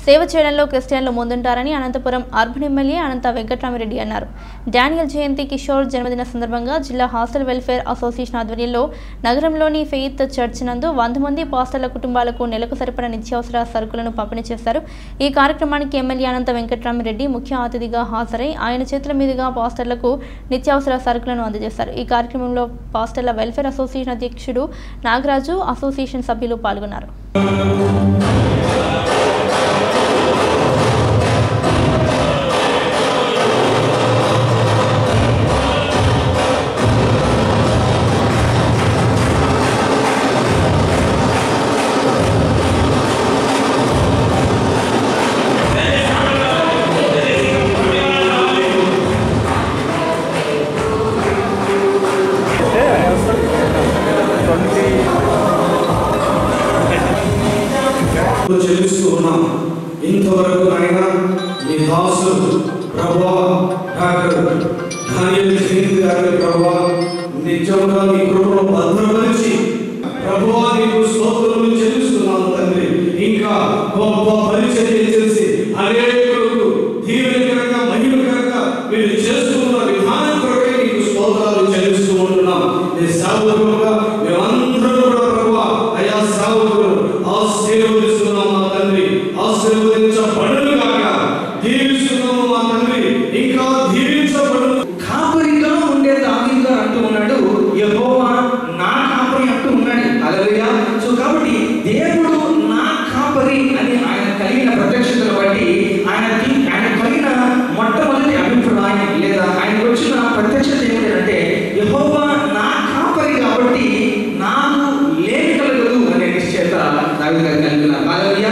సేవ చేయడంలో క్రిస్టియన్లు ముందుంటారని అనంతపురం అర్బన్ ఎమ్మెల్యే అనంత వెంకట్రామిరెడ్డి అన్నారు డానియల్ జయంతి కిషోర్ జన్మదిన సందర్భంగా జిల్లా హాస్టల్ వెల్ఫేర్ అసోసియేషన్ ఆధ్వర్యంలో నగరంలోని ఫెయిత్ చర్చ్ నందు వంద మంది పాస్టర్ల కుటుంబాలకు నెలకు సరిపడా నిత్యావసర సరుకులను పంపిణీ చేశారు ఈ కార్యక్రమానికి ఎమ్మెల్యే అనంత వెంకట్రామిరెడ్డి ముఖ్య అతిథిగా హాజరై ఆయన చేతుల మీదుగా పాస్టర్లకు నిత్యావసర సరుకులను అందజేశారు ఈ కార్యక్రమంలో పాస్టర్ల వెల్ఫేర్ అసోసియేషన్ అధ్యక్షుడు నాగరాజు అసోసియేషన్ సభ్యులు పాల్గొన్నారు చెల్లిస్తూ ఉన్నాం ఇంతవరకు నాయన మీ దాసులు ప్రభా డాక్టర్ ధాన్యం జయంతి గారి ప్రభా నిజంగా మీ కృపలో భద్రపరిచి ప్రభువా నీకు స్తోత్రములు చెల్లిస్తున్నాను తండ్రి ఇంకా గొప్ప పరిచర్య చేసి అనేకులకు దీవెనకరంగా మహిమకరంగా మీరు చేస్తున్న విధానం కొరకే నీకు స్తోత్రాలు చెల్లిస్తూ ఉంటున్నాం మీ సేవకులుగా మేమందరూ కూడా ప్రభువా అయా సేవకులు ఆశీర్వదిస్తున్నాం మా తండ్రి ఆశీర్వదించబడును గాక దీవిస్తున్నాము మా తండ్రి ఇంకా దీవించబడును కాపరిగా ఉండే దావీదు గారు అంటూ ఉన్నాడు యెహోవా నా కాపరి అంటూ ఉన్నాడు హల్లెలూయా సో కాబట్టి దేవుడు నా కాపరి అని ఆయన కలిగిన ప్రత్యక్షతను బట్టి ఆయన ది- ఆయన కలిగిన మొట్టమొదటి అభిప్రాయం లేదా ఆయనకు వచ్చిన ప్రత్యక్షత ఏమిటంటే యెహోవా నా కాపరి కాబట్టి నాకు లేని కలగదు అనే నిశ్చయత దావీదు గారు కలిగి ఉన్నారు హల్లెలూయా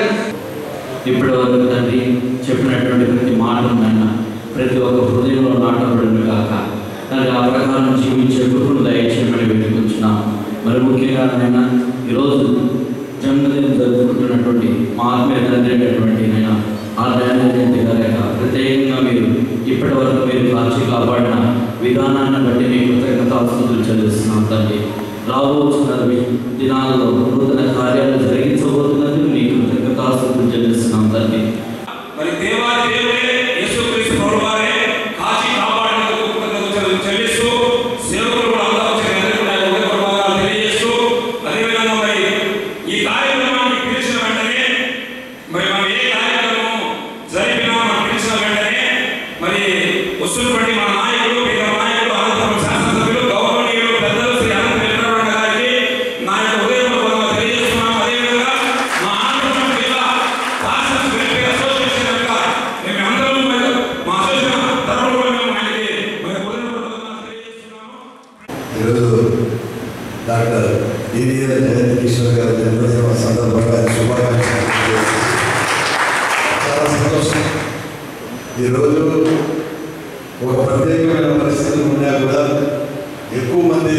ఇప్పటి వరకు తండ్రి చెప్పినటువంటి ప్రతి మాట నాయన ప్రతి ఒక్క హృదయంలో నాటబడిన కాక తండ్రి ఆ ప్రకారం జీవించే కృపను దయచేయమని వేడుకుంటున్నాం మరి ముఖ్యంగా నాయన ఈరోజు జన్మదినం జరుపుకుంటున్నటువంటి మా ఆత్మీయ తండ్రి అయినటువంటి నాయన ఆ దయానంద గారి యొక్క ప్రత్యేకంగా మీరు ఇప్పటి వరకు మీరు కాల్చి కాపాడిన విధానాన్ని బట్టి మీ కృతజ్ఞతాస్తుతులు చెల్లిస్తున్నాం తండ్రి రాబోతున్న దినాలలో నూతన కార్యాలు జరిగించబోతున్నందుకు మీకు కృతజ్ఞతాస్తుతులు చెల్లిస్తున్నాం తండ్రి మరి దేవాది దేవుడే యేసుక్రీస్తు ప్రభువారే కాచి కాపాడినందుకు కృతజ్ఞతలు చెల్లిస్తూ సేవకులు కూడా అందరూ వచ్చి అందరికీ కూడా హృదయపూర్వకంగా తెలియజేస్తూ అదేవిధంగా మరి ఈ కార్యక్రమాన్ని పిలిచిన వెంటనే మరి మనం ఏ కార్యక్రమం జరిపినా మనం పిలిచిన వెంటనే మరి వస్తున్నటువంటి మన నాయకుడు పేద నాయకుడు అనంతపురం శాసనసభ్యులు గౌరవనీయులు పెద్దలు శ్రీ అనంత వెంకటరమణ గారికి నా యొక్క హృదయపూర్వకంగా తెలియజేస్తున్నాను అదేవిధంగా మా ఆంధ్రప్రదేశ్ జిల్లా పాస్టర్స్ వెల్ఫేర్ అసోసియేషన్ యొక్క మేము అందరం మరి మా అసోసియేషన్ తరఫున కూడా మేము ఆయనకి మరి హృదయపూర్వకంగా తెలియజేస్తున్నాము ఈరోజు డాక్టర్ డివిఎల్ జయంత్ కిషోర్ గారి జన్మదిన సందర్భంగా శుభాకాంక్షలు తెలియజేస్తున్నాను. చాలా సంతోషం ఈరోజు ఒక ప్రత్యేకమైన పరిస్థితులు ఉన్నా కూడా ఎక్కువ మంది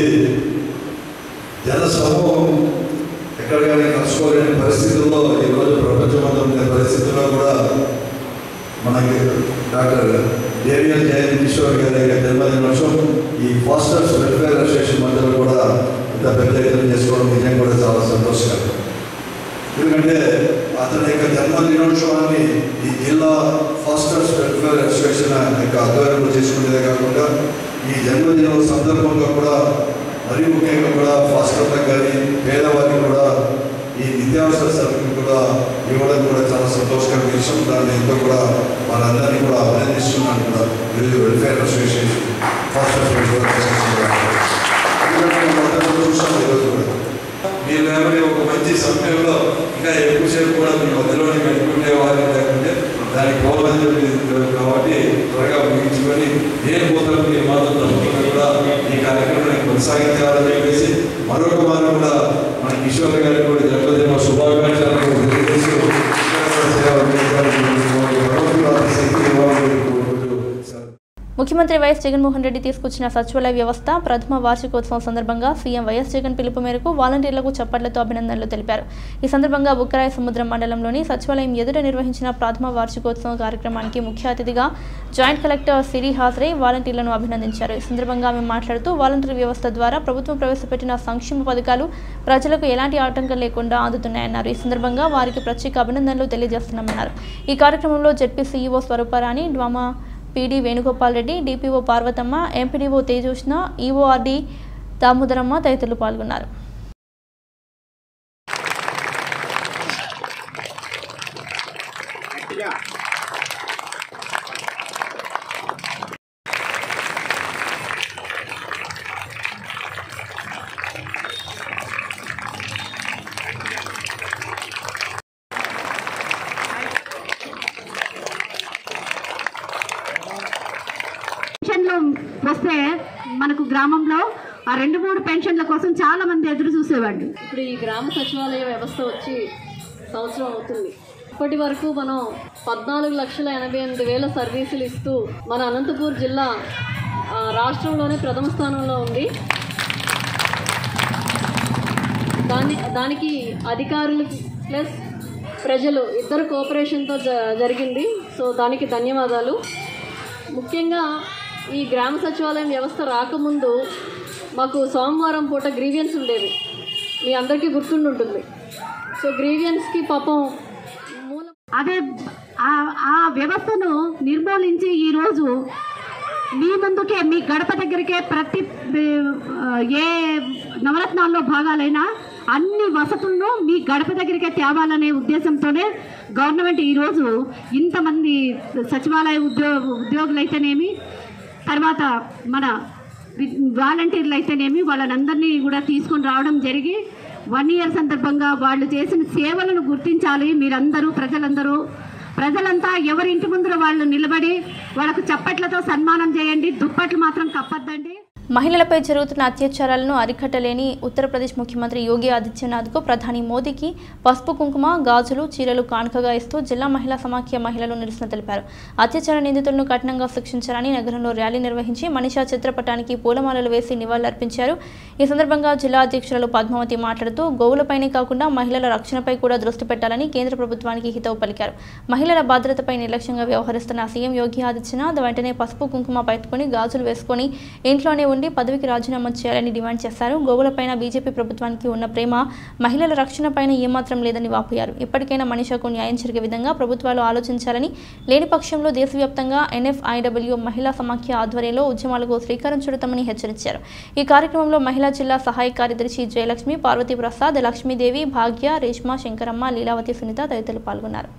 జన సమూహం ఎక్కడ కానీ కలుసుకోలేని పరిస్థితుల్లో ఈరోజు ప్రపంచమంతా ఉండే పరిస్థితుల్లో కూడా మనకి డాక్టర్ డేవియల్ జయంత్ కిషోర్ గారి యొక్క జన్మదినోత్సవం ఈ ఫాస్టర్స్ వెల్ఫేర్ అసోసియేషన్ మధ్యలో కూడా ఇంత పెద్ద ఎత్తున చేసుకోవడం నిజంగా కూడా చాలా సంతోషకరం ఎందుకంటే అతని యొక్క జన్మదినోత్సవాన్ని ఈ జిల్లా ఫాస్టర్స్ వెల్ఫేర్ అసోసియేషన్ యొక్క ఆధ్వర్యంలో చేసుకునేదే కాకుండా ఈ జన్మదినం సందర్భంగా కూడా మరీ ముఖ్యంగా కూడా ఫాస్టర్లకు కానీ పేదవారికి కూడా ఈ నిత్యావసర సరుకులు కూడా ఇవ్వడం కూడా చాలా సంతోషకరమైన విషయం దాన్ని ఎంతో కూడా మనందరినీ కూడా అభినందిస్తున్నాను కూడా ఈరోజు welfare association pastors welfare association కూడా. ఎందుకంటే మనందరం చూసాం ఈరోజు కూడా మీరు ఎవరి ఒక మంచి సమయంలో ఇంకా ఎక్కువసేపు కూడా మీ మధ్యలోనే పెట్టుకునే వారు లేకుంటే దానికి గౌరవం కాబట్టి త్వరగా ముగించుకొని నేను పోతాను మీ మాత్రం తప్పకుండా కూడా ఈ కార్యక్రమాన్ని కొనసాగించాలని చెప్పేసి మరొక వారం కూడా మన కిషోర్ గారికి కూడా జన్మదిన శుభాకాంక్షలు తెలియజేస్తూ సేవ అందించాలని కోరుకుంటూ, భగవంతుడు అతి శక్తి ఇవ్వాలని కోరుకుంటూ సెలవు. ముఖ్యమంత్రి వైఎస్ జగన్మోహన్ రెడ్డి తీసుకొచ్చిన సచివాలయ వ్యవస్థ ప్రథమ వార్షికోత్సవం సందర్భంగా సీఎం వైఎస్ జగన్ పిలుపు మేరకు వాలంటీర్లకు చప్పట్లతో అభినందనలు తెలిపారు ఈ సందర్భంగా బుక్కరాయ సముద్రం మండలంలోని సచివాలయం ఎదుట నిర్వహించిన ప్రథమ వార్షికోత్సవం కార్యక్రమానికి ముఖ్య అతిథిగా జాయింట్ కలెక్టర్ సిరి హాజరై వాలంటీర్లను అభినందించారు ఈ సందర్భంగా ఆమె మాట్లాడుతూ వాలంటీర్ వ్యవస్థ ద్వారా ప్రభుత్వం ప్రవేశపెట్టిన సంక్షేమ పథకాలు ప్రజలకు ఎలాంటి ఆటంకం లేకుండా అందుతున్నాయన్నారు ఈ సందర్భంగా వారికి ప్రత్యేక అభినందనలు తెలియజేస్తున్నామన్నారు ఈ కార్యక్రమంలో ZP CEO Swarooparani DWAMA PD Venugopal Reddy DPO Parvathamma MPDO Tejoshna EORD Damodaramma తదితరులు పాల్గొన్నారు పెన్షన్లు వస్తే మనకు గ్రామంలో ఆ రెండు మూడు పెన్షన్ల కోసం చాలా మంది ఎదురు చూసేవాళ్ళు ఇప్పుడు ఈ గ్రామ సచివాలయ వ్యవస్థ వచ్చి సంవత్సరం అవుతుంది ఇప్పటి వరకు మనం పద్నాలుగు లక్షల ఎనభై ఎనిమిది వేల సర్వీసులు ఇస్తూ మన అనంతపూర్ జిల్లా ఆ, రాష్ట్రంలోనే ప్రథమ స్థానంలో ఉంది దాని దానికి అధికారులు ప్లస్ ప్రజలు ఇద్దరు కోఆపరేషన్తో జ జరిగింది సో దానికి ధన్యవాదాలు ముఖ్యంగా ఈ గ్రామ సచివాలయం వ్యవస్థ రాకముందు మాకు సోమవారం పూట గ్రీవియన్స్ ఉండేది మీ అందరికీ గుర్తుండి ఉంటుంది సో గ్రీవియన్స్కి పాపం మూల అదే ఆ- ఆ వ్యవస్థను నిర్మూలించి ఈరోజు మీ ముందుకే మీ గడప దగ్గరికే ప్రతి ఆ, ఏ నవరత్నాల్లో భాగాలైనా అన్ని వసతులను మీ గడప దగ్గరికే తేవాలనే ఉద్దేశంతోనే గవర్నమెంట్ ఈరోజు ఇంతమంది సచివాలయ ఉద్యోగ ఉద్యోగులైతేనేమి తర్వాత మన వి- వాలంటీర్లు అయితేనేమి వాళ్ళనందరినీ కూడా తీసుకొని రావడం జరిగి వన్ ఇయర్ సందర్భంగా వాళ్ళు చేసిన సేవలను గుర్తించాలి మీరందరూ ప్రజలందరూ ప్రజలంతా ఎవరి ఇంటి ముందర వాళ్ళు నిలబడి వాళ్ళకు చప్పట్లతో సన్మానం చేయండి దుప్పట్లు మాత్రం కప్పద్దండి మహిళలపై జరుగుతున్న అత్యాచారాలను అరికట్టలేని ఉత్తరప్రదేశ్ ముఖ్యమంత్రి యోగి ఆదిత్యనాథ్కు ప్రధాని మోదీకి పసుపు కుంకుమ గాజులు చీరలు కానుకగా ఇస్తూ జిల్లా మహిళా సమాఖ్య మహిళలు నిరసన తెలిపారు అత్యాచార నిందితులను కఠినంగా శిక్షించాలని నగరంలో ర్యాలీ నిర్వహించి మనిషా చిత్రపటానికి పూలమాలలు వేసి నివాళులర్పించారు ఈ సందర్భంగా జిల్లా అధ్యక్షురాలు పద్మావతి మాట్లాడుతూ గోవులపైనే కాకుండా మహిళల రక్షణపై కూడా దృష్టి పెట్టాలని కేంద్ర ప్రభుత్వానికి హితవు పలికారు మహిళల భద్రతపై నిర్లక్ష్యంగా వ్యవహరిస్తున్న సీఎం యోగి ఆదిత్యనాథ్ వెంటనే పసుపు కుంకుమ పెట్టుకుని గాజులు వేసుకొని ఇంట్లోనే ఉండి పదవికి రాజీనామా చేయాలని డిమాండ్ చేశారు గోవులపైన బీజేపీ ప్రభుత్వానికి ఉన్న ప్రేమ మహిళల రక్షణపైన ఏమాత్రం లేదని వాపోయారు ఇప్పటికైనా మనిషకు న్యాయం జరిగే విధంగా ప్రభుత్వాలు ఆలోచించాలని లేని పక్షంలో దేశవ్యాప్తంగా ఎన్ఎఫ్ఐడబ్ల్యూ మహిళా సమాఖ్య ఆధ్వర్యంలో ఉద్యమాలకు శ్రీకారం చుడతామని హెచ్చరించారు ఈ కార్యక్రమంలో మహిళా జిల్లా సహాయ కార్యదర్శి జయలక్ష్మి పార్వతీ ప్రసాద్ లక్ష్మీదేవి భాగ్య రేష్మ శంకరమ్మ లీలావతి సునీత తదితరులు పాల్గొన్నారు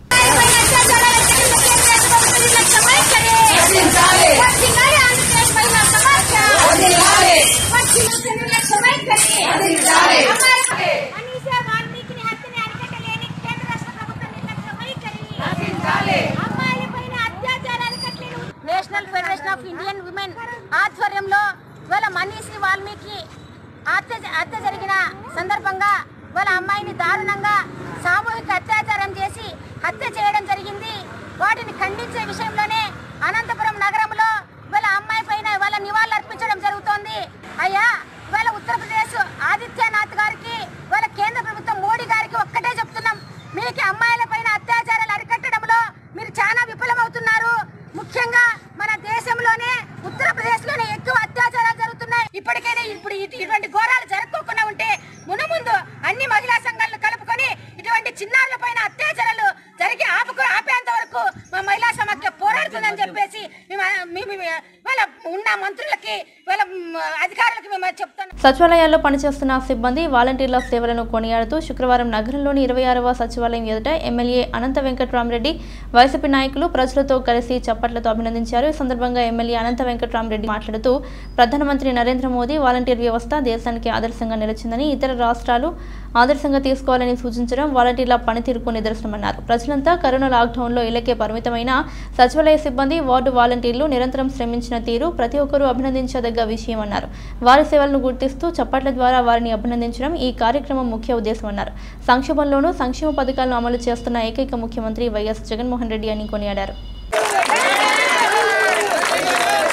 అనీసా వాల్మీకిని హత్యని అరికట్టలేని కేంద్ర రాష్ట్ర ప్రభుత్వం నిర్లక్ష్య వైఖరి అమ్మాయిలపైన అత్యాచారాలు అరికట్టలేని national federation of Indian women ఆధ్వర్యంలో ఇవాళ మనీషి వాల్మీకి హత్య హత్య జరిగిన సందర్భంగా వాళ్ళ అమ్మాయిని దారుణంగా సామూహిక అత్యాచారం చేసి హత్య చేయడం జరిగింది వాటిని ఖండించే విషయంలోనే అనంతపురం నగరంలో వాళ్ళ అమ్మాయి పైన వాళ్ళ నివాళులు అర్పించడం జరుగుతోంది అయ్యా ఇవాళ ఉత్తరప్రదేశ్ ఆదిత్యనాథ్ గారికి వాళ్ళ కేంద్ర ప్రభుత్వం మోడీ గారికి ఒక్కటే చెప్తున్నాం మీకు అమ్మాయిల పైన అత్యాచారాలు అరికట్టడంలో మీరు చాలా విఫలమవుతున్నారు ముఖ్యంగా మన దేశంలోనే ఉత్తరప్రదేశ్ లోనే ఎక్కువ అత్యాచారాలు జరుగుతున్నాయి ఇప్పటికైనా ఇప్పుడు ఇటు- ఇటువంటి ఘోరాలు జరగకుండా ఉంటే మునుముందు అన్ని మహిళా సంఘాలను కలుపుకొని ఇటువంటి చిన్నారుల పైన అత్యాచారాలు జరిగి ఆపుకు ఆపేంత వరకు మా మహిళా సమాఖ్య పోరాడుతుందని చెప్పేసి మేము మేము వాళ్ళ ఉన్న మంత్రులకి వాళ్ళ మ్, అధికారులకి మేము చెప్తున్నాం సచివాలయాల్లో పనిచేస్తున్న సిబ్బంది వాలంటీర్ల సేవలను కొనియాడుతూ శుక్రవారం నగరంలోని ఇరవై ఆరవ సచివాలయం ఎదుట ఎమ్మెల్యే అనంత వెంకట్రామరెడ్డి వైసీపీ నాయకులు ప్రజలతో కలిసి చప్పట్లతో అభినందించారు ఈ సందర్భంగా ఎమ్మెల్యే అనంత వెంకట్రామరెడ్డి మాట్లాడుతూ ప్రధానమంత్రి నరేంద్ర మోదీ వాలంటీర్ వ్యవస్థ దేశానికి ఆదర్శంగా నిలిచిందని ఇతర రాష్ట్రాలు ఆదర్శంగా తీసుకోవాలని సూచించడం వాలంటీర్ల పనితీరుకు నిదర్శనమన్నారు ప్రజలంతా కరోనా లాక్డౌన్లో ఇళ్లకే పరిమితమైన సచివాలయ సిబ్బంది వార్డు వాలంటీర్లు నిరంతరం శ్రమించిన తీరు ప్రతి ఒక్కరూ అభినందించదగ్గ విషయమన్నారు వారి సేవలను గుర్తిస్తూ చప్పట్ల ద్వారా వారిని అభినందించడం ఈ కార్యక్రమం ముఖ్య ఉద్దేశమన్నారు సంక్షేమంలోనూ సంక్షేమ పథకాలను అమలు చేస్తున్న ఏకైక ముఖ్యమంత్రి వైఎస్ జగన్మోహన్ రెడ్డి అని కొనియాడారు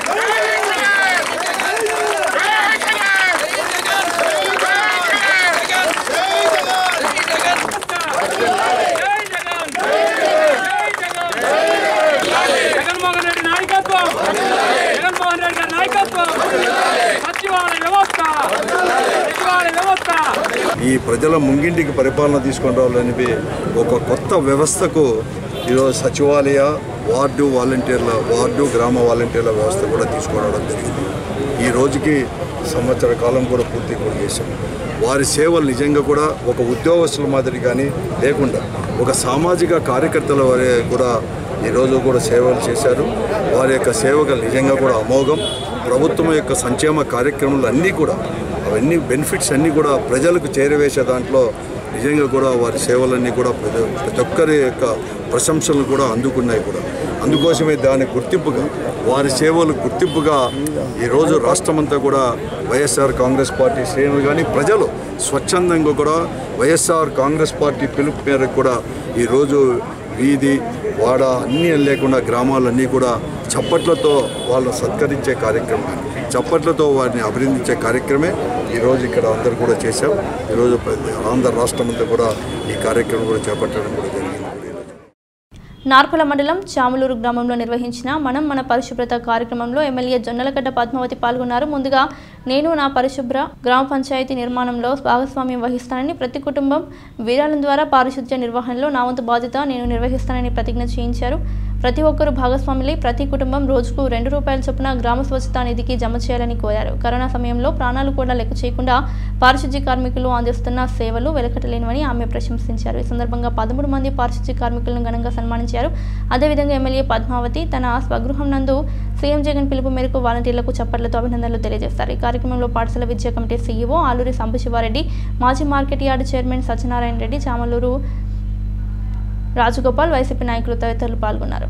సచివాలయ వ్యవస్థ సచివాలయ వ్యవస్థ ఈ ప్రజల ముంగింటికి పరిపాలన తీసుకొని రావాలని ఒక కొత్త వ్యవస్థకు ఈరోజు సచివాలయ వార్డు వాలంటీర్ల వార్డు గ్రామ వాలంటీర్ల వ్యవస్థ కూడా తీసుకురావడం జరిగింది ఈ రోజుకి సంవత్సర కాలం కూడా పూర్తి కూడా చేశాం వారి సేవలు నిజంగా కూడా ఒక ఉద్యోగస్తుల మాదిరి కానీ లేకుండా ఒక సామాజిక కార్యకర్తల వారి కూడా ఈరోజు కూడా సేవలు చేశారు వారి యొక్క సేవలు నిజంగా కూడా అమోఘం ప్రభుత్వం యొక్క సంక్షేమ కార్యక్రమాలు అన్నీ కూడా అవన్నీ బెనిఫిట్స్ అన్నీ కూడా ప్రజలకు చేరవేసే దాంట్లో నిజంగా కూడా వారి సేవలన్నీ కూడా ప్రజ ప్రతి ఒక్కరి యొక్క ప్రశంసలు కూడా అందుకున్నాయి కూడా అందుకోసమే దాని గుర్తింపుగా వారి సేవలు గుర్తింపుగా ఈరోజు రాష్ట్రమంతా కూడా వైఎస్ఆర్ కాంగ్రెస్ పార్టీ శ్రేణులు కానీ ప్రజలు స్వచ్ఛందంగా కూడా వైఎస్ఆర్ కాంగ్రెస్ పార్టీ పిలుపు మేరకు కూడా ఈరోజు వీధి వాడ అన్నీ లేకుండా గ్రామాలన్నీ కూడా చప్పట్లతో వాళ్ళని సత్కరించే కార్యక్రమం చప్పట్లతో వారిని అభినందించే కార్యక్రమే ఈరోజు ఇక్కడ అందరు కూడా చేశాం ఈరోజు ప్రతి- ఆంధ్ర రాష్ట్రం అంతా కూడా ఈ కార్యక్రమం కూడా చేపట్టడం కూడా జరిగింది నార్పల మండలం చాములూరు గ్రామంలో నిర్వహించిన మనం మన పరిశుభ్రత కార్యక్రమంలో ఎమ్మెల్యే జొన్నలగడ్డ పద్మావతి పాల్గొన్నారు ముందుగా నేను నా పరిశుభ్ర గ్రామ పంచాయతీ నిర్మాణంలో భాగస్వామ్యం వహిస్తానని ప్రతి కుటుంబం విరాళం ద్వారా పారిశుద్ధ్య నిర్వహణలో నా వంతు బాధ్యత నేను నిర్వహిస్తానని ప్రతిజ్ఞ చేయించారు ప్రతి ఒక్కరూ భాగస్వాములై ప్రతి కుటుంబం రోజుకు రెండు రూపాయల చొప్పున గ్రామ స్వచ్ఛతా నిధికి జమ చేయాలని కోరారు కరోనా సమయంలో ప్రాణాలు కూడా లెక్క చేయకుండా పారిశుద్ధ్య కార్మికులు అందిస్తున్న సేవలు వెలకట్టలేనివని ఆమె ప్రశంసించారు ఈ సందర్భంగా పదమూడు మంది పారిశుద్ధ్య కార్మికులను ఘనంగా సన్మానించారు అదేవిధంగా ఎమ్మెల్యే పద్మావతి తన స్వగృహం నందు సీఎం జగన్ పిలుపు మేరకు వాలంటీర్లకు చప్పట్లతో అభినందనలు తెలియజేస్తారు ఈ కార్యక్రమంలో పాఠశాల విద్యా కమిటీ సీఈఓ ఆలూరి సాంబశివారెడ్డి మాజీ market yard chairman Satyanarayana Reddy Chamaluru Rajagopal YCP నాయకులు తదితరులు పాల్గొన్నారు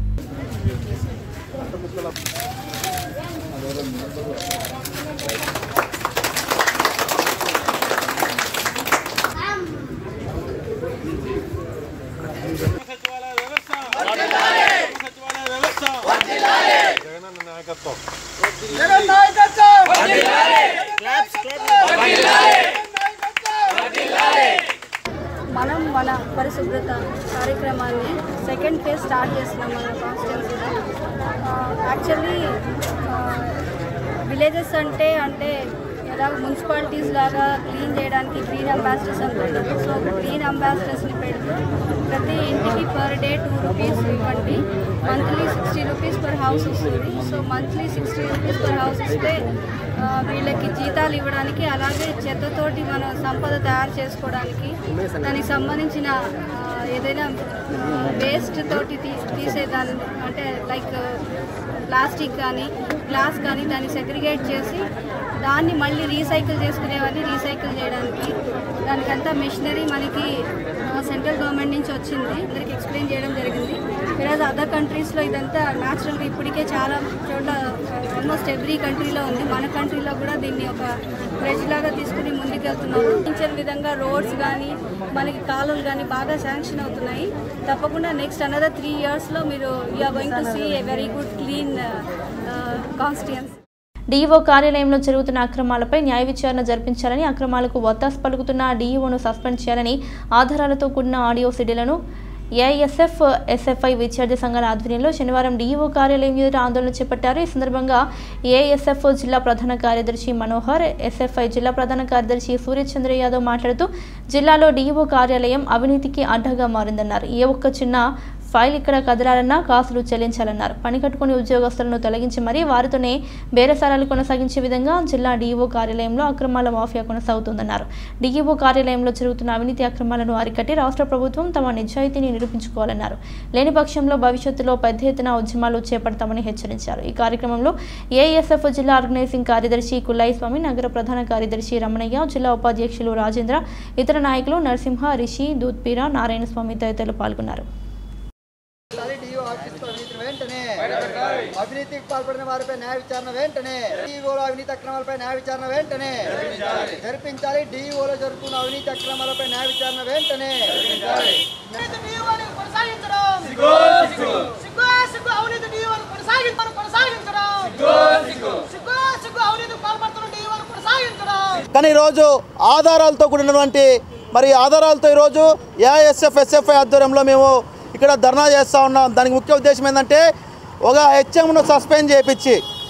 మనం మన పరిశుభ్రత కార్యక్రమాన్ని సెకండ్ ఫేజ్ స్టార్ట్ చేస్తున్నాం మన కాన్స్టిట్యున్సీలో యాక్చువల్లీ విలేజెస్ అంటే అంటే ఎలా మున్సిపాలిటీస్ లాగా క్లీన్ చేయడానికి గ్రీన్ అంబాసిడర్స్ అనుకుంటారు సో గ్రీన్ అంబాసిడర్స్ని పెడుతూ ప్రతి ఇంటికి పర్ డే టూ రూపీస్ ఇవ్వండి monthly sixty rupees per house వస్తుంది so monthly sixty rupees per house ఇస్తే ఆ, వీళ్ళకి జీతాలు ఇవ్వడానికి అలాగే చెత్తతోటి మనం సంపద తయారు చేసుకోవడానికి దానికి సంబంధించిన ఆ, ఏదైనా వేస్ట్ తోటి తీ తీసేదాన్ని అంటే లైక్ ప్లాస్టిక్ కానీ గ్లాస్ కానీ దాన్ని సెగ్రిగేట్ చేసి దాన్ని మళ్ళీ రీసైకిల్ చేసుకునేవన్నీ రీసైకిల్ చేయడానికి దానికంతా మిషనరీ మనకి సెంట్రల్ గవర్నమెంట్ నుంచి వచ్చింది అందరికి ఎక్స్ప్లెయిన్ చేయడం జరిగింది ఈరోజు అదర్ కంట్రీస్లో ఇదంతా న్యాచురల్గా ఇప్పటికే చాలా చోట్ల ఆల్మోస్ట్ ఎవ్రీ కంట్రీలో ఉంది మన కంట్రీలో కూడా దీన్ని ఒక ప్రెజ్ లాగా తీసుకుని ముందుకెళ్తున్నారు ఊహించని విధంగా రోడ్స్ కానీ మనకి కాలువలు కానీ బాగా శాంక్షన్ అవుతున్నాయి తప్పకుండా నెక్స్ట్ అనదర్ త్రీ ఇయర్స్లో మీరు you are going to see a very good clean conscience DEO కార్యాలయంలో జరుగుతున్న అక్రమాలపై న్యాయ విచారణ జరిపించాలని అక్రమాలకు వత్తాసు పలుకుతున్న డీఈఓను సస్పెండ్ చేయాలని ఆధారాలతో కూడిన ఆడియో సీడీలను ఏఐఎస్ఎఫ్ ఎస్ఎఫ్ఐ విద్యార్థి సంఘాల ఆధ్వర్యంలో శనివారం డీఈఓ కార్యాలయం ఎదుట ఆందోళన చేపట్టారు ఈ సందర్భంగా ఏఎస్ఎఫ్ జిల్లా ప్రధాన కార్యదర్శి మనోహర్ ఎస్ఎఫ్ఐ జిల్లా ప్రధాన కార్యదర్శి సూర్యచంద్ర యాదవ్ మాట్లాడుతూ జిల్లాలో డీఈఓ కార్యాలయం అవినీతికి అడ్డగా మారిందన్నారు ఏ ఒక్క చిన్న ఫైల్ ఇక్కడ కదలాలన్నా కాసులు చెల్లించాలన్నారు పని కట్టుకుని ఉద్యోగస్తులను తొలగించి మరీ వారితోనే బేరసారాలు కొనసాగించే విధంగా జిల్లా డీఈఓ కార్యాలయంలో అక్రమాల మాఫియా కొనసాగుతుందన్నారు డీఈఓ కార్యాలయంలో జరుగుతున్న అవినీతి అక్రమాలను అరికట్టి రాష్ట్ర ప్రభుత్వం తమ నిజాయితీని నిరూపించుకోవాలన్నారు లేని పక్షంలో భవిష్యత్తులో పెద్ద ఎత్తున ఉద్యమాలు చేపడతామని హెచ్చరించారు ఈ కార్యక్రమంలో ఏఎస్ఎఫ్ జిల్లా ఆర్గనైజింగ్ కార్యదర్శి కుల్లాయి స్వామి నగర ప్రధాన కార్యదర్శి రమణయ్య జిల్లా ఉపాధ్యక్షులు రాజేంద్ర ఇతర నాయకులు నరసింహ రిషి దూత్పీర నారాయణ స్వామి తదితరులు పాల్గొన్నారు డిఓ ఆఫీస్ అవినీతిని వెంటనే అవినీతికి పాల్పడిన వారిపై న్యాయ విచారణ వెంటనే డిఓలో అవినీతి అక్రమాలపై న్యాయ విచారణ వెంటనే జరిపించాలి డిఓలో జరుగుతున్న అవినీతి అక్రమాలపై న్యాయ విచారణ వెంటనే కానీ ఈరోజు ఆధారాలతో కూడినటువంటి మరి ఆధారాలతో ఈరోజు ఏఐఎస్ఎఫ్ ఎస్ఎఫ్ఐ ఆధ్వర్యంలో మేము ఇక్కడ ధర్నా చేస్తూ ఉన్నాం దానికి ముఖ్య ఉద్దేశం ఏంటంటే ఒక హెచ్ఎంను సస్పెండ్ చేయించి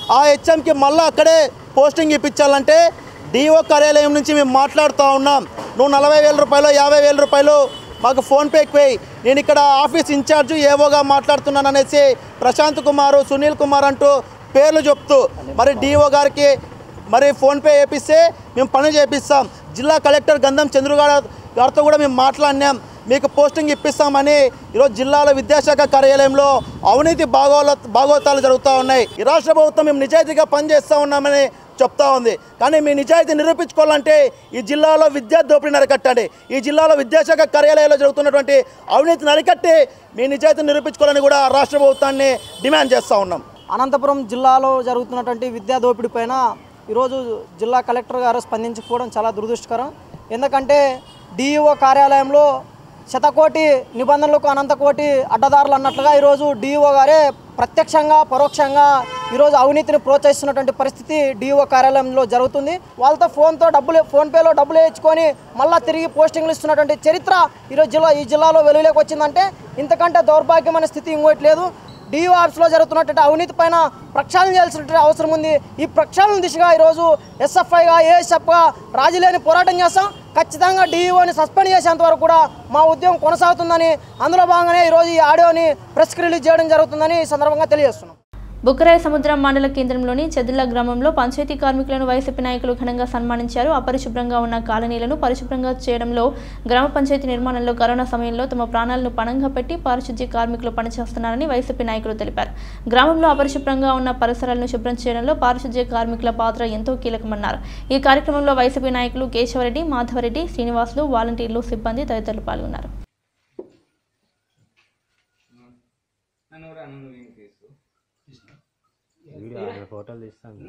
ఆ హెచ్ఎంకి మళ్ళీ అక్కడే పోస్టింగ్ ఇప్పించాలంటే డిఓ కార్యాలయం నుంచి మేము మాట్లాడుతూ ఉన్నాం నువ్వు నలభై వేల రూపాయలు యాభై వేల రూపాయలు మాకు ఫోన్పే ఎక్కువై నేను ఇక్కడ ఆఫీస్ ఇన్ఛార్జ్ ఏవోగా మాట్లాడుతున్నాను అనేసి ప్రశాంత్ కుమార్ సునీల్ కుమార్ అంటూ పేర్లు చెప్తూ మరి డిఓ గారికి మరి ఫోన్పే వేపిస్తే మేము పని చేపిస్తాం జిల్లా కలెక్టర్ గంధం చంద్రుగాడ గారితో కూడా మేము మాట్లాడినాం మీకు పోస్టింగ్ ఇప్పిస్తామని ఈరోజు జిల్లాలో విద్యాశాఖ కార్యాలయంలో అవినీతి భాగోల భాగోతాలు జరుగుతూ ఉన్నాయి ఈ రాష్ట్ర ప్రభుత్వం మేము నిజాయితీగా పనిచేస్తూ ఉన్నామని చెప్తా ఉంది కానీ మీ నిజాయితీ నిరూపించుకోవాలంటే ఈ జిల్లాలో విద్యా దోపిడీని అరికట్టండి ఈ జిల్లాలో విద్యాశాఖ కార్యాలయంలో జరుగుతున్నటువంటి అవినీతిని అరికట్టి మీ నిజాయితీ నిరూపించుకోవాలని కూడా రాష్ట్ర ప్రభుత్వాన్ని డిమాండ్ చేస్తూ ఉన్నాం అనంతపురం జిల్లాలో జరుగుతున్నటువంటి విద్యా దోపిడీ పైన ఈరోజు జిల్లా కలెక్టర్ గారు స్పందించకపోవడం చాలా దురదృష్టకరం ఎందుకంటే డిఈఓ కార్యాలయంలో శతకోటి నిబంధనలకు అనంతకోటి అడ్డదారులు అన్నట్లుగా ఈరోజు డిఈఓ గారే ప్రత్యక్షంగా పరోక్షంగా ఈరోజు అవినీతిని ప్రోత్సహిస్తున్నటువంటి పరిస్థితి డిఓ కార్యాలయంలో జరుగుతుంది వాళ్ళతో ఫోన్తో డబ్బులు ఫోన్పేలో డబ్బులు వేయించుకొని మళ్ళీ తిరిగి పోస్టింగ్లు ఇస్తున్నటువంటి చరిత్ర ఈరోజు జిల్లా ఈ జిల్లాలో వెలుగులోకి వచ్చిందంటే ఇంతకంటే దౌర్భాగ్యమైన స్థితి ఇంకోటి లేదు డిఓ ఆఫీస్లో జరుగుతున్నటువంటి అవినీతి పైన ప్రక్షాళన చేయాల్సినటువంటి అవసరం ఉంది ఈ ప్రక్షాళన దిశగా ఈరోజు ఎస్ఎఫ్ఐగా ఏఎస్ఎఫ్గా రాజీలేని పోరాటం చేస్తాం ఖచ్చితంగా డిఈఓని సస్పెండ్ చేసేంత వరకు కూడా మా ఉద్యమం కొనసాగుతుందని అందులో భాగంగానే ఈరోజు ఈ ఆడియోని ప్రెస్కి రిలీజ్ చేయడం జరుగుతుందని ఈ సందర్భంగా తెలియజేస్తున్నాం బుక్కరాయ సముద్రం మండల కేంద్రంలోని చెదుల గ్రామంలో పంచాయతీ కార్మికులను వైసీపీ నాయకులు ఘనంగా సన్మానించారు అపరిశుభ్రంగా ఉన్న కాలనీలను పరిశుభ్రంగా చేయడంలో గ్రామ పంచాయతీ నిర్మాణంలో కరోనా సమయంలో తమ ప్రాణాలను పణంగా పెట్టి పారిశుద్ధ్య కార్మికులు పనిచేస్తున్నారని వైసీపీ నాయకులు తెలిపారు గ్రామంలో అపరిశుభ్రంగా ఉన్న పరిసరాలను శుభ్రం చేయడంలో పారిశుద్ధ్య కార్మికుల పాత్ర ఎంతో కీలకమన్నారు ఈ కార్యక్రమంలో వైసీపీ నాయకులు కేశవరెడ్డి మాధవరెడ్డి శ్రీనివాసులు వాలంటీర్లు సిబ్బంది తదితరులు పాల్గొన్నారు ఫోటోలు తీస్తాను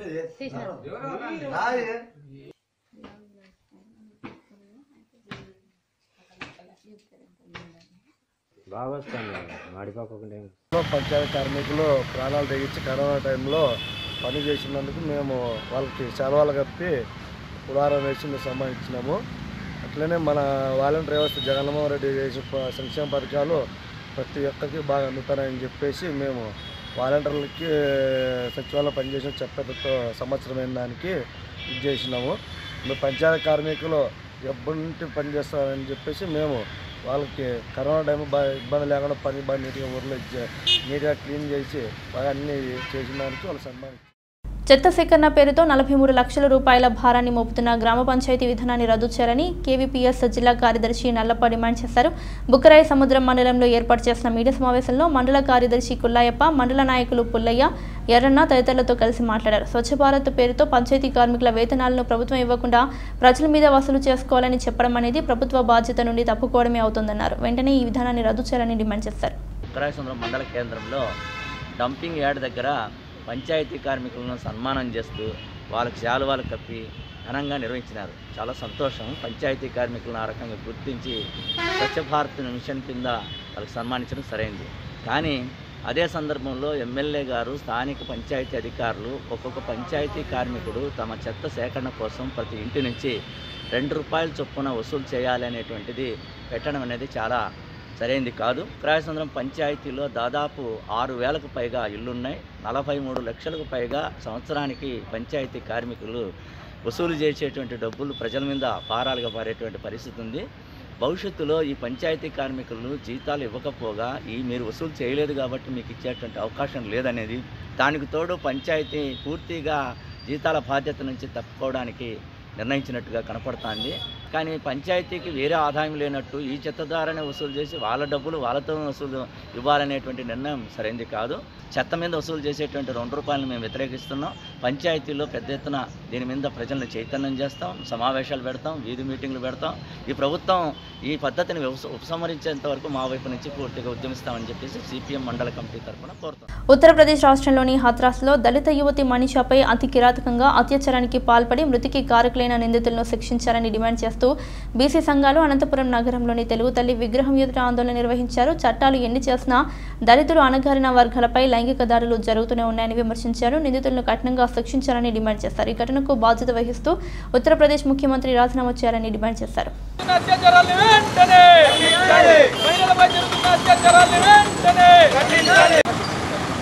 బాగా వస్తాను మాడిపోకుండా పంచాయతీ కార్మికులు ప్రాణాలు తెగించి కరోనా టైంలో పని చేసినందుకు మేము వాళ్ళకి సెలవులు కప్పి ఉదాహరణ వేసి మేము సమ్మానించినాము అట్లనే మన వాలంటీర్ వ్యవస్థ జగన్మోహన్ రెడ్డి చేసే ప- సంక్షేమ పథకాలు ప్రతి ఒక్కరికి బాగా అందుతాయని చెప్పేసి మేము వాలంటీర్లకి సచివాలయం పనిచేసిన చెప్పేటతో సంవత్సరం అయిన దానికి ఇది చేసినాము మేము పంచాయతీ కార్మికులు ఎప్పటి నుండి పనిచేస్తారని చెప్పేసి మేము వాళ్ళకి కరోనా టైం బాగా ఇబ్బంది లేకుండా పని బాగా నీట్గా ఊర్లో ఇచ్చే నీట్గా క్లీన్ చేసి బాగా అన్నీ చేసిన దానికి వాళ్ళు సన్మానం చెత్త సేకరణ పేరుతో నలభై మూడు లక్షల రూపాయల భారాన్ని మోపుతున్న గ్రామ పంచాయతీ విధానాన్ని రద్దు చేయాలని కేవీపీఎస్ జిల్లా కార్యదర్శి నల్లప్ప డిమాండ్ చేశారు బుక్కరాయి సముద్రం మండలంలో ఏర్పాటు చేసిన మీడియా సమావేశంలో మండల కార్యదర్శి కుల్లాయప్ప మండల నాయకులు పుల్లయ్య ఎర్రన్న తదితరులతో కలిసి మాట్లాడారు స్వచ్ఛ భారత్ పేరుతో పంచాయతీ కార్మికుల వేతనాలను ప్రభుత్వం ఇవ్వకుండా ప్రజల మీద వసూలు చేసుకోవాలని చెప్పడం అనేది ప్రభుత్వ బాధ్యత నుండి తప్పుకోవడమే అవుతుందన్నారు వెంటనే ఈ విధానాన్ని రద్దు చేయాలని డిమాండ్ చేశారు ఉత్తరాయసముద్రం మండల కేంద్రంలో డంపింగ్ యార్డ్ దగ్గర పంచాయతీ కార్మికులను సన్మానం చేస్తూ వాళ్ళకి శాలువాలు కప్పి ఘనంగా నిర్వహించినారు చాలా సంతోషం పంచాయతీ కార్మికులను ఆ రకంగా గుర్తించి స్వచ్ఛ భారత్ మిషన్ కింద వాళ్ళకి సన్మానించడం సరైంది కానీ అదే సందర్భంలో ఎమ్మెల్యే గారు స్థానిక పంచాయతీ అధికారులు ఒక్కొక్క పంచాయతీ కార్మికుడు తమ చెత్త సేకరణ కోసం ప్రతి ఇంటి నుంచి రెండు రూపాయల చొప్పున వసూలు చేయాలి అనేటువంటిది పెట్టడం అనేది చాలా సరైంది కాదు క్రాయసంద్రం పంచాయతీలో దాదాపు ఆరు వేలకు పైగా ఇల్లున్నాయి నలభై మూడు లక్షలకు పైగా సంవత్సరానికి పంచాయతీ కార్మికులు వసూలు చేసేటువంటి డబ్బులు ప్రజల మీద భారాలుగా పారేటువంటి పరిస్థితి ఉంది భవిష్యత్తులో ఈ పంచాయతీ కార్మికులు జీతాలు ఇవ్వకపోగా ఈ మీరు వసూలు చేయలేదు కాబట్టి మీకు ఇచ్చేటువంటి అవకాశం లేదనేది దానికి తోడు పంచాయతీ పూర్తిగా జీతాల బాధ్యత నుంచి తప్పుకోవడానికి నిర్ణయించినట్టుగా కనపడుతోంది కానీ పంచాయతీకి వేరే ఆదాయం లేనట్టు ఈ చెత్త ద్వారానే వసూలు చేసి వాళ్ళ డబ్బులు వాళ్ళతో వసూలు ఇవ్వాలనేటువంటి నిర్ణయం సరైనది కాదు చెత్త మీద వసూలు చేసేటువంటి రెండు రూపాయలను మేము వ్యతిరేకిస్తున్నాం పంచాయతీలో పెద్ద ఎత్తున దీని మీద ప్రజలను చైతన్యం చేస్తాం సమావేశాలు పెడతాం వీధి మీటింగ్లు పెడతాం ఈ ప్రభుత్వం ఈ పద్ధతిని ఉపస- ఉపసంహరించేంత వరకు మా వైపు నుంచి పూర్తిగా ఉద్యమిస్తామని చెప్పేసి సిపిఎం మండల కమిటీ తరఫున కోరుతాం ఉత్తరప్రదేశ్ రాష్ట్రంలోని హత్రాస్లో దళిత యువతి మనీషాపై అతి కిరాతకంగా అత్యాచారానికి పాల్పడి మృతికి కారకులైన నిందితులను శిక్షించాలని డిమాండ్ చేస్తూ బీసీ సంఘాలు అనంతపురం నగరంలోని తెలుగు తల్లి విగ్రహం ఎదుట ఆందోళన నిర్వహించారు చట్టాలు ఎన్ని చేసినా దళితులు అణగారిన వర్గాలపై లైంగిక దాడులు జరుగుతూనే ఉన్నాయని విమర్శించారు నిందితులను కఠినంగా శిక్షించాలని డిమాండ్ చేశారు ఈ ఘటనకు బాధ్యత వహిస్తూ ఉత్తరప్రదేశ్ ముఖ్యమంత్రి రాజీనామా చేయాలని డిమాండ్ చేశారు అత్యాచారాన్ని వెంటనే మహిళలపై జరుగుతున్న అత్యాచారాన్ని వెంటనే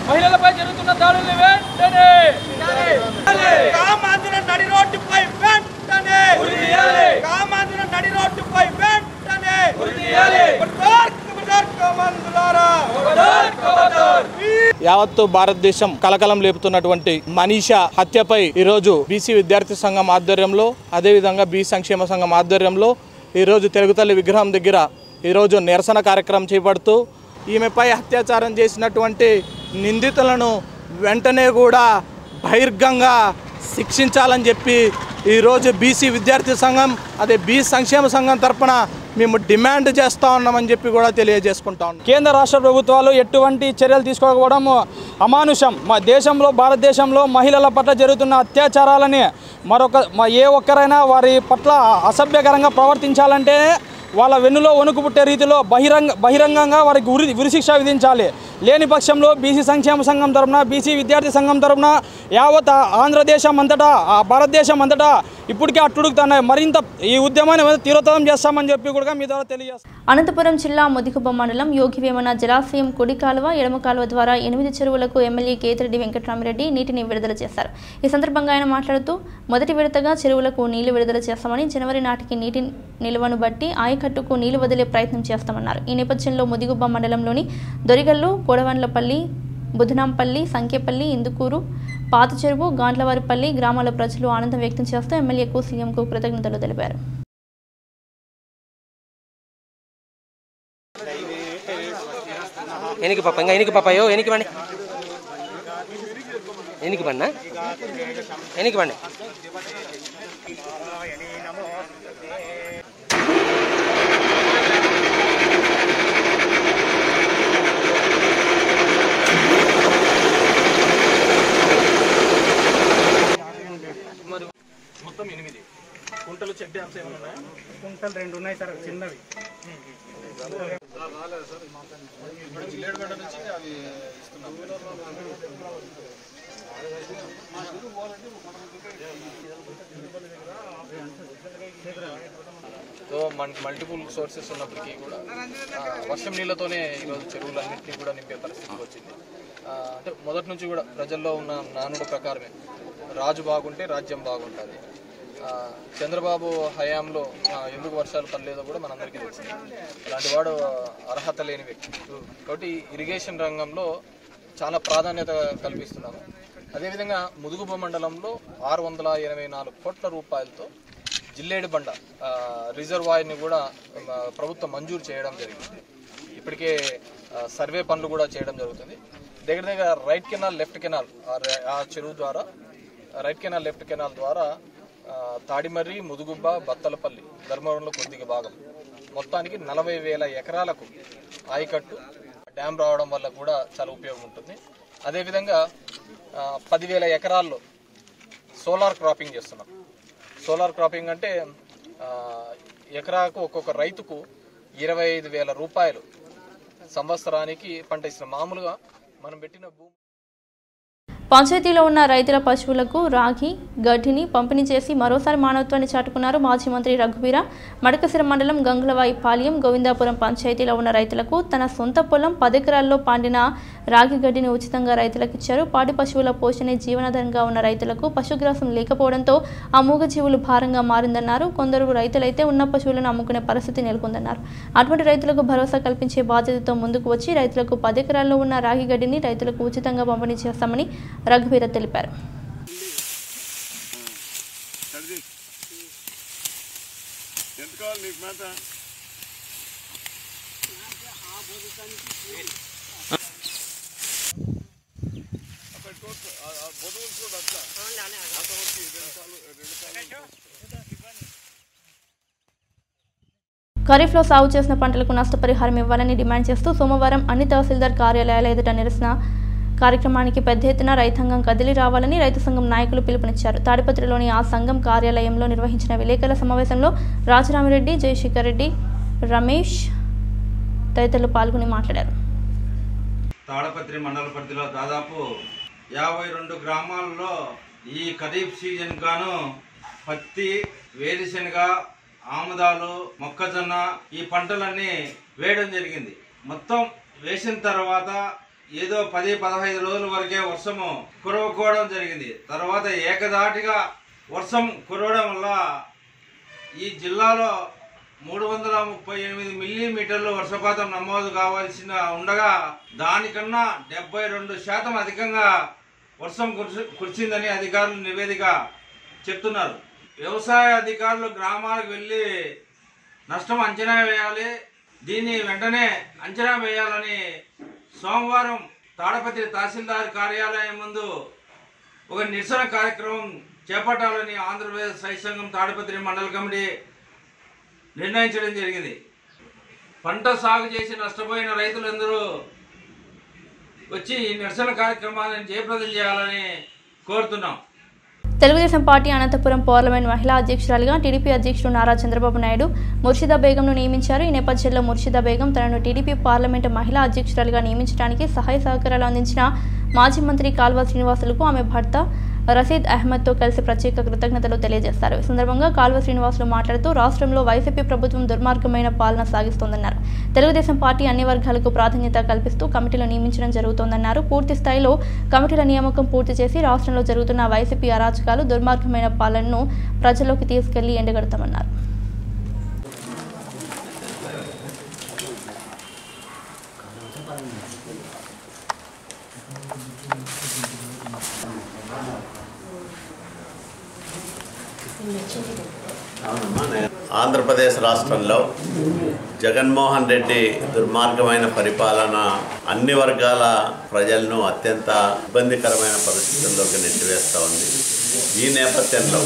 మహిళలపై జరుగుతున్న దాడుల్ని వెంటనే కామాంధ్ర నడి రోడ్డుపై వెంటనే కామాంధ్ర నడి రోడ్డుపై వెంటనే ఖబర్దార్, ఖబర్దార్ కామాంధ్రులారా. ఖబర్దార్, ఖబర్దార్. యావత్తు భారతదేశం కలకలం లేపుతున్నటువంటి మనీషా హత్యపై ఈరోజు బీసీ విద్యార్థి సంఘం ఆధ్వర్యంలో అదేవిధంగా బీ సంక్షేమ సంఘం ఆధ్వర్యంలో ఈరోజు తెలుగుతల్లి విగ్రహం దగ్గర ఈరోజు నిరసన కార్యక్రమం చేపడుతూ ఈమెపై అత్యాచారం చేసినటువంటి నిందితులను వెంటనే కూడా బహిర్గంగా శిక్షించాలని చెప్పి ఈరోజు బీసీ విద్యార్థి సంఘం అదే బీ సంక్షేమ సంఘం తరపున మేము డిమాండ్ చేస్తూ ఉన్నామని చెప్పి కూడా తెలియజేసుకుంటా ఉన్నాం కేంద్ర రాష్ట్ర ప్రభుత్వాలు ఎటువంటి చర్యలు తీసుకోకపోవడం అమానుషం మా దేశంలో భారతదేశంలో మహిళల పట్ల జరుగుతున్న అత్యాచారాలని మరొక మ- ఏ ఒక్కరైనా వారి పట్ల అసభ్యకరంగా ప్రవర్తించాలంటే వాళ్ళ వెన్నులో వణుకు పుట్టే రీతిలో బహిరంగ బహిరంగంగా వారికి ఉరి ఉరిశిక్ష విధించాలి లేని పక్షంలో బీసీ సంక్షేమ సంఘం తరపున బీసీ విద్యార్థి సంఘం తరపున యావత్ ఆంధ్రదేశం అంతటా ఆ భారతదేశం అంతటా ఇప్పటికే అట్టుడుకుతున్నాయి మరింత ఈ ఉద్యమాన్ని మరింత తీవ్రతరం చేస్తామని చెప్పి కూడా మీ ద్వారా తెలియజేస్తాం అనంతపురం జిల్లా ముదిగుబ్బ మండలం యోగివేమన జలాశయం కుడి కాలువ ఎడమ కాలువ ద్వారా ఎనిమిది చెరువులకు ఎమ్మెల్యే కేతిరెడ్డి వెంకటరామిరెడ్డి నీటిని విడుదల చేశారు ఈ సందర్భంగా ఆయన మాట్లాడుతూ మొదటి విడతగా చెరువులకు నీళ్లు విడుదల చేస్తామని జనవరి నాటికి నీటి నిల్వను బట్టి ఆయకట్టుకు నీళ్లు వదిలే ప్రయత్నం చేస్తామన్నారు ఈ నేపథ్యంలో ముదిగుబ్బ మండలంలోని దొరిగల్లు కోడవండ్లపల్లి బుధనాంపల్లి సంఖ్యపల్లి ఇందుకూరు పాత చెరువు గాండ్లవారిపల్లి గ్రామాల ప్రజలు ఆనందం వ్యక్తం చేస్తూ ఎమ్మెల్యేకు సీఎంకు కృతజ్ఞతలు తెలిపారు ఎనికి పాప ఇంకా ఎనికి పాపయ్యో ఎనికి పండి ఎనికి పన్నా ఎనికి పండి మొత్తం ఎనిమిది కుంటలు చెక్ డ్యామ్స్ ఏమైనా ఉన్నాయా కుంటలు రెండు ఉన్నాయి సార్ చిన్నవి జిల్లేడుగడ్డ నుంచి అవి ఇస్తున్నాం సో మనకి మల్టిపుల్ సోర్సెస్ ఉన్నప్పటికీ కూడా ఆ, వర్షం నీళ్ళతోనే ఈరోజు చెరువులన్నింటినీ కూడా నింపే పరిస్థితి వచ్చింది ఆ, అంటే మొదటి నుంచి కూడా ప్రజల్లో ఉన్న నానుడు ప్రకారమే రాజు బాగుంటే రాజ్యం బాగుంటుంది ఆ, చంద్రబాబు హయాంలో ఆ, ఎందుకు వర్షాలు పడలేదో కూడా మనందరికీ తెలిసింది అలాంటి వాడు అర్హత లేని వ్యక్తి కాబట్టి ఇరిగేషన్ రంగంలో చాలా ప్రాధాన్యత కల్పిస్తున్నాము అదేవిధంగా ముదుగుబ మండలంలో ఆరు వందల ఎనభై నాలుగు కోట్ల రూపాయలతో జిల్లేడు బండ ఆ, రిజర్వాయర్ని కూడా ఆ, ప్రభుత్వం మంజూరు చేయడం జరిగింది ఇప్పటికే ఆ, సర్వే పనులు కూడా చేయడం జరుగుతుంది దగ్గర దగ్గర రైట్ కెనాల్ లెఫ్ట్ కెనాల్ ఆ ర- ఆ చెరువు ద్వారా రైట్ కెనాల్ లెఫ్ట్ కెనాల్ ద్వారా ఆ, తాడిమర్రి ముదుగుబ్బ బత్తలపల్లి ధర్మవరంలో కొద్దిగా భాగం మొత్తానికి నలభై వేల ఎకరాలకు ఆయకట్టు డ్యామ్ రావడం వల్ల కూడా చాలా ఉపయోగం ఉంటుంది అదేవిధంగా ఆ, పదివేల ఎకరాల్లో సోలార్ క్రాపింగ్ చేస్తున్నాం సోలార్ క్రాపింగ్ అంటే ఆ, ఎకరాకు ఒక్కొక్క రైతుకు ఇరవై ఐదు వేల రూపాయలు సంవత్సరానికి పంట ఇస్తున్న మామూలుగా మనం పెట్టిన భూమి పంచాయతీలో ఉన్న రైతుల పశువులకు రాగి గడ్డిని పంపిణీ చేసి మరోసారి మానవత్వాన్ని చాటుకున్నారు మాజీ మంత్రి రఘువీర మడకసిర మండలం గంగులవాయి పాల్యం గోవిందాపురం పంచాయతీలో ఉన్న రైతులకు తన సొంత పొలం పదెకరాల్లో పండిన రాగి గడ్డిని ఉచితంగా రైతులకు ఇచ్చారు పాడి పశువుల పోషణే జీవనాధారంగా ఉన్న రైతులకు పశుగ్రాసం లేకపోవడంతో ఆ మూగజీవులు భారంగా మారిందన్నారు కొందరు రైతులైతే ఉన్న పశువులను అమ్ముకునే పరిస్థితి నెలకొందన్నారు అటువంటి రైతులకు భరోసా కల్పించే బాధ్యతతో ముందుకు వచ్చి రైతులకు పదెకరాల్లో ఉన్న రాగి గడ్డిని రైతులకు ఉచితంగా పంపిణీ చేస్తామని రఘువీర తెలిపారు ఎంత కావాలి నీకు మేత ఖరీఫ్లో సాగు చేసిన పంటలకు నష్టపరిహారం ఇవ్వాలని డిమాండ్ చేస్తూ సోమవారం అన్ని తహసీల్దార్ కార్యాలయాల ఎదుట నిరసన కార్యక్రమానికి పెద్ద ఎత్తున రైతాంగం కదిలి రావాలని రైతు సంఘం నాయకులు పిలుపునిచ్చారు తాడిపత్రిలోని ఆ సంఘం కార్యాలయంలో నిర్వహించిన విలేకరుల సమావేశంలో రాజరామిరెడ్డి జయశేఖర్ రెడ్డి రమేష్ తదితరులు పాల్గొని మాట్లాడారు తాడపత్రి మండల పరిధిలో దాదాపు యాభై రెండు గ్రామాల్లో ఈ ఖరీఫ్ సీజన్ గాను పత్తి వేరుశెనగ ఆముదాలు మొక్కజొన్న ఈ పంటలన్నీ వేయడం జరిగింది మొత్తం వేసిన తర్వాత ఏదో పది పదహైదు రోజుల వరకే వర్షము కురవకోవడం జరిగింది తర్వాత ఏకదాటిగా వర్షం కురవడం వల్ల ఈ జిల్లాలో మూడు వందల ముప్పై ఎనిమిది మిల్లీమీటర్లు వర్షపాతం నమోదు కావాల్సిన ఉండగా దానికన్నా డెబ్బై రెండు శాతం అధికంగా వర్షం కురిసి కురిసిందని అధికారులు నివేదిక చెప్తున్నారు వ్యవసాయ అధికారులు గ్రామాలకు వెళ్ళి నష్టం అంచనా వేయాలి దీన్ని వెంటనే అంచనా వేయాలని సోమవారం తాడపత్రి తహసీల్దార్ కార్యాలయం ముందు ఒక నిరసన కార్యక్రమం చేపట్టాలని ఆంధ్రప్రదేశ్ రైతు సంఘం తాడపత్రి మండల కమిటీ నిర్ణయించడం జరిగింది పంట సాగు చేసి నష్టపోయిన రైతులందరూ వచ్చి ఈ నిరసన కార్యక్రమాలను జయప్రదం చేయాలని కోరుతున్నాం తెలుగుదేశం పార్టీ అనంతపురం పార్లమెంట్ మహిళా అధ్యక్షురాలిగా టీడీపీ అధ్యక్షుడు నారా చంద్రబాబు నాయుడు ముర్షిదా బేగంను నియమించారు ఈ నేపథ్యంలో ముర్షిదా బేగం తనను టీడీపీ పార్లమెంటు మహిళా అధ్యక్షురాలిగా నియమించడానికి సహాయ సహకారాలు అందించిన మాజీ మంత్రి కాల్వ శ్రీనివాసులకు ఆమె భర్త రసీద్ అహ్మద్తో కలిసి ప్రత్యేక కృతజ్ఞతలు తెలియజేస్తారు ఈ సందర్భంగా కాల్వ శ్రీనివాసులు మాట్లాడుతూ రాష్ట్రంలో వైసీపీ ప్రభుత్వం దుర్మార్గమైన పాలన సాగిస్తోందన్నారు తెలుగుదేశం పార్టీ అన్ని వర్గాలకు ప్రాధాన్యత కల్పిస్తూ కమిటీలు నియమించడం జరుగుతోందన్నారు పూర్తి స్థాయిలో కమిటీల నియామకం పూర్తి చేసి రాష్ట్రంలో జరుగుతున్న వైసీపీ అరాచకాలు దుర్మార్గమైన పాలనను ప్రజల్లోకి తీసుకెళ్లి ఎండగడతామన్నారు ఆంధ్రప్రదేశ్ రాష్ట్రంలో జగన్మోహన్ రెడ్డి దుర్మార్గమైన పరిపాలన అన్ని వర్గాల ప్రజలను అత్యంత ఇబ్బందికరమైన పరిస్థితుల్లోకి నెట్టివేస్తూ ఉంది ఈ నేపథ్యంలో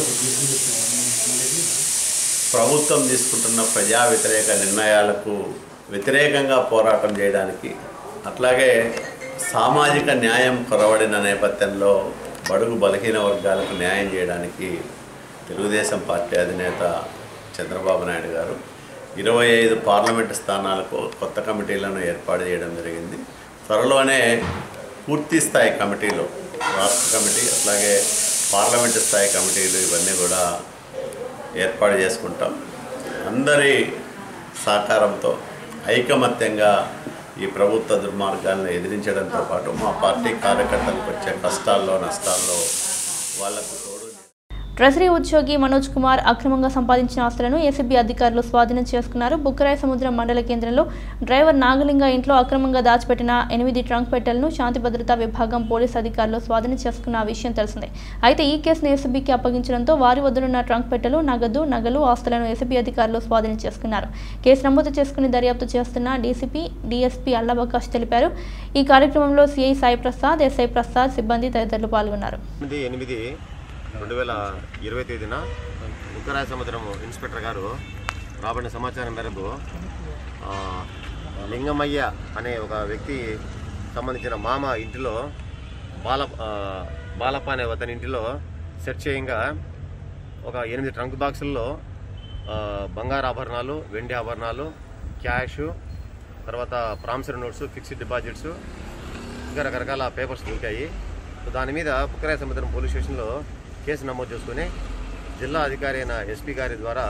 ప్రభుత్వం తీసుకుంటున్న ప్రజా వ్యతిరేక నిర్ణయాలకు వ్యతిరేకంగా పోరాటం చేయడానికి అట్లాగే సామాజిక న్యాయం కొరవడిన నేపథ్యంలో బడుగు బలహీన వర్గాలకు న్యాయం చేయడానికి తెలుగుదేశం పార్టీ అధినేత చంద్రబాబు నాయుడు గారు ఇరవై ఐదు పార్లమెంటు స్థానాలకు కొత్త కమిటీలను ఏర్పాటు చేయడం జరిగింది త్వరలోనే పూర్తి స్థాయి కమిటీలు రాష్ట్ర కమిటీ అట్లాగే పార్లమెంటు స్థాయి కమిటీలు ఇవన్నీ కూడా ఏర్పాటు చేసుకుంటాం అందరి సహకారంతో ఐకమత్యంగా ఈ ప్రభుత్వ దుర్మార్గాలను ఎదిరించడంతో పాటు మా పార్టీ కార్యకర్తలకు వచ్చే కష్టాల్లో నష్టాల్లో వాళ్లకు తోడు ట్రెజరీ ఉద్యోగి మనోజ్ కుమార్ అక్రమంగా సంపాదించిన ఆస్తులను ఏసీబీ అధికారులు స్వాధీనం చేసుకున్నారు బుక్కరాయ సముద్రం మండల కేంద్రంలో డ్రైవర్ నాగలింగ ఇంట్లో అక్రమంగా దాచిపెట్టిన ఎనిమిది ట్రంక్ పెట్టెలను శాంతి భద్రతా విభాగం పోలీసు అధికారులు స్వాధీనం చేసుకున్న విషయం తెలిసిందే అయితే ఈ కేసును ఏసీబీకి అప్పగించడంతో వారి వద్దనున్న ట్రంక్ పెట్టెలు నగదు నగలు ఆస్తులను ఏసీబీ అధికారులు స్వాధీనం చేసుకున్నారు కేసు నమోదు చేసుకుని దర్యాప్తు చేస్తున్న డీసీపీ డీఎస్పీ అల్లవకాష్ తెలిపారు ఈ కార్యక్రమంలో సిఐ సాయి ప్రసాద్ ఎస్ఐ ప్రసాద్ సిబ్బంది తదితరులు పాల్గొన్నారు ఎనిమిది ఎనిమిది రెండు వేల ఇరవై తేదీన ఉత్తరాయ సముద్రం ఇన్స్పెక్టర్ గారు రాబడిన సమాచారం మేరకు ఆ, లింగమయ్య అనే ఒక వ్యక్తి సంబంధించిన మామ ఇంటిలో బాల ఆ, బాలప్ప అనే అతని ఇంటిలో సెర్చ్ చేయంగా ఒక ఎనిమిది ట్రంక్ బాక్సుల్లో ఆ, బంగారు ఆభరణాలు వెండి ఆభరణాలు క్యాష్ తర్వాత ప్రామిసరీ నోట్స్ ఫిక్స్డ్ డిపాజిట్స్ ఇంకా రకరకాల పేపర్స్ దొరికాయి సో దాని మీద బుక్కరాయ సముద్రం పోలీస్ స్టేషన్లో కేసు నమోదు చేసుకుని జిల్లా అధికారి అయిన ఎస్పీ గారి ద్వారా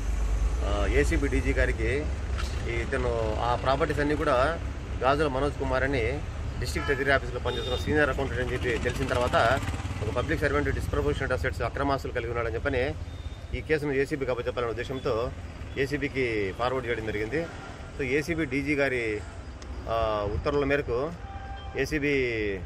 ఏసీబీ డీజీ గారికి ఈ ఇతను ఆ ప్రాపర్టీస్ అన్నీ కూడా గాజుల మనోజ్ కుమార్ అని డిస్ట్రిక్ట్ ట్రెజరీ ఆఫీస్లో పనిచేస్తున్న సీనియర్ అకౌంటెంట్ అని చెప్పి తెలిసిన తర్వాత ఒక పబ్లిక్ సర్వెంట్ డిస్ప్రపోర్షనట్ అసెట్స్ అక్రమాస్తులు కలిగి ఉన్నాడని చెప్పని ఈ కేసును ఏసీబీకి అప్పచెప్పాలనే ఉద్దేశంతో ఏసీబీకి ఫార్వర్డ్ చేయడం జరిగింది సో ఏసీబీ డీజీ గారి ఆ, ఉత్తర్వుల మేరకు ఏసీబీ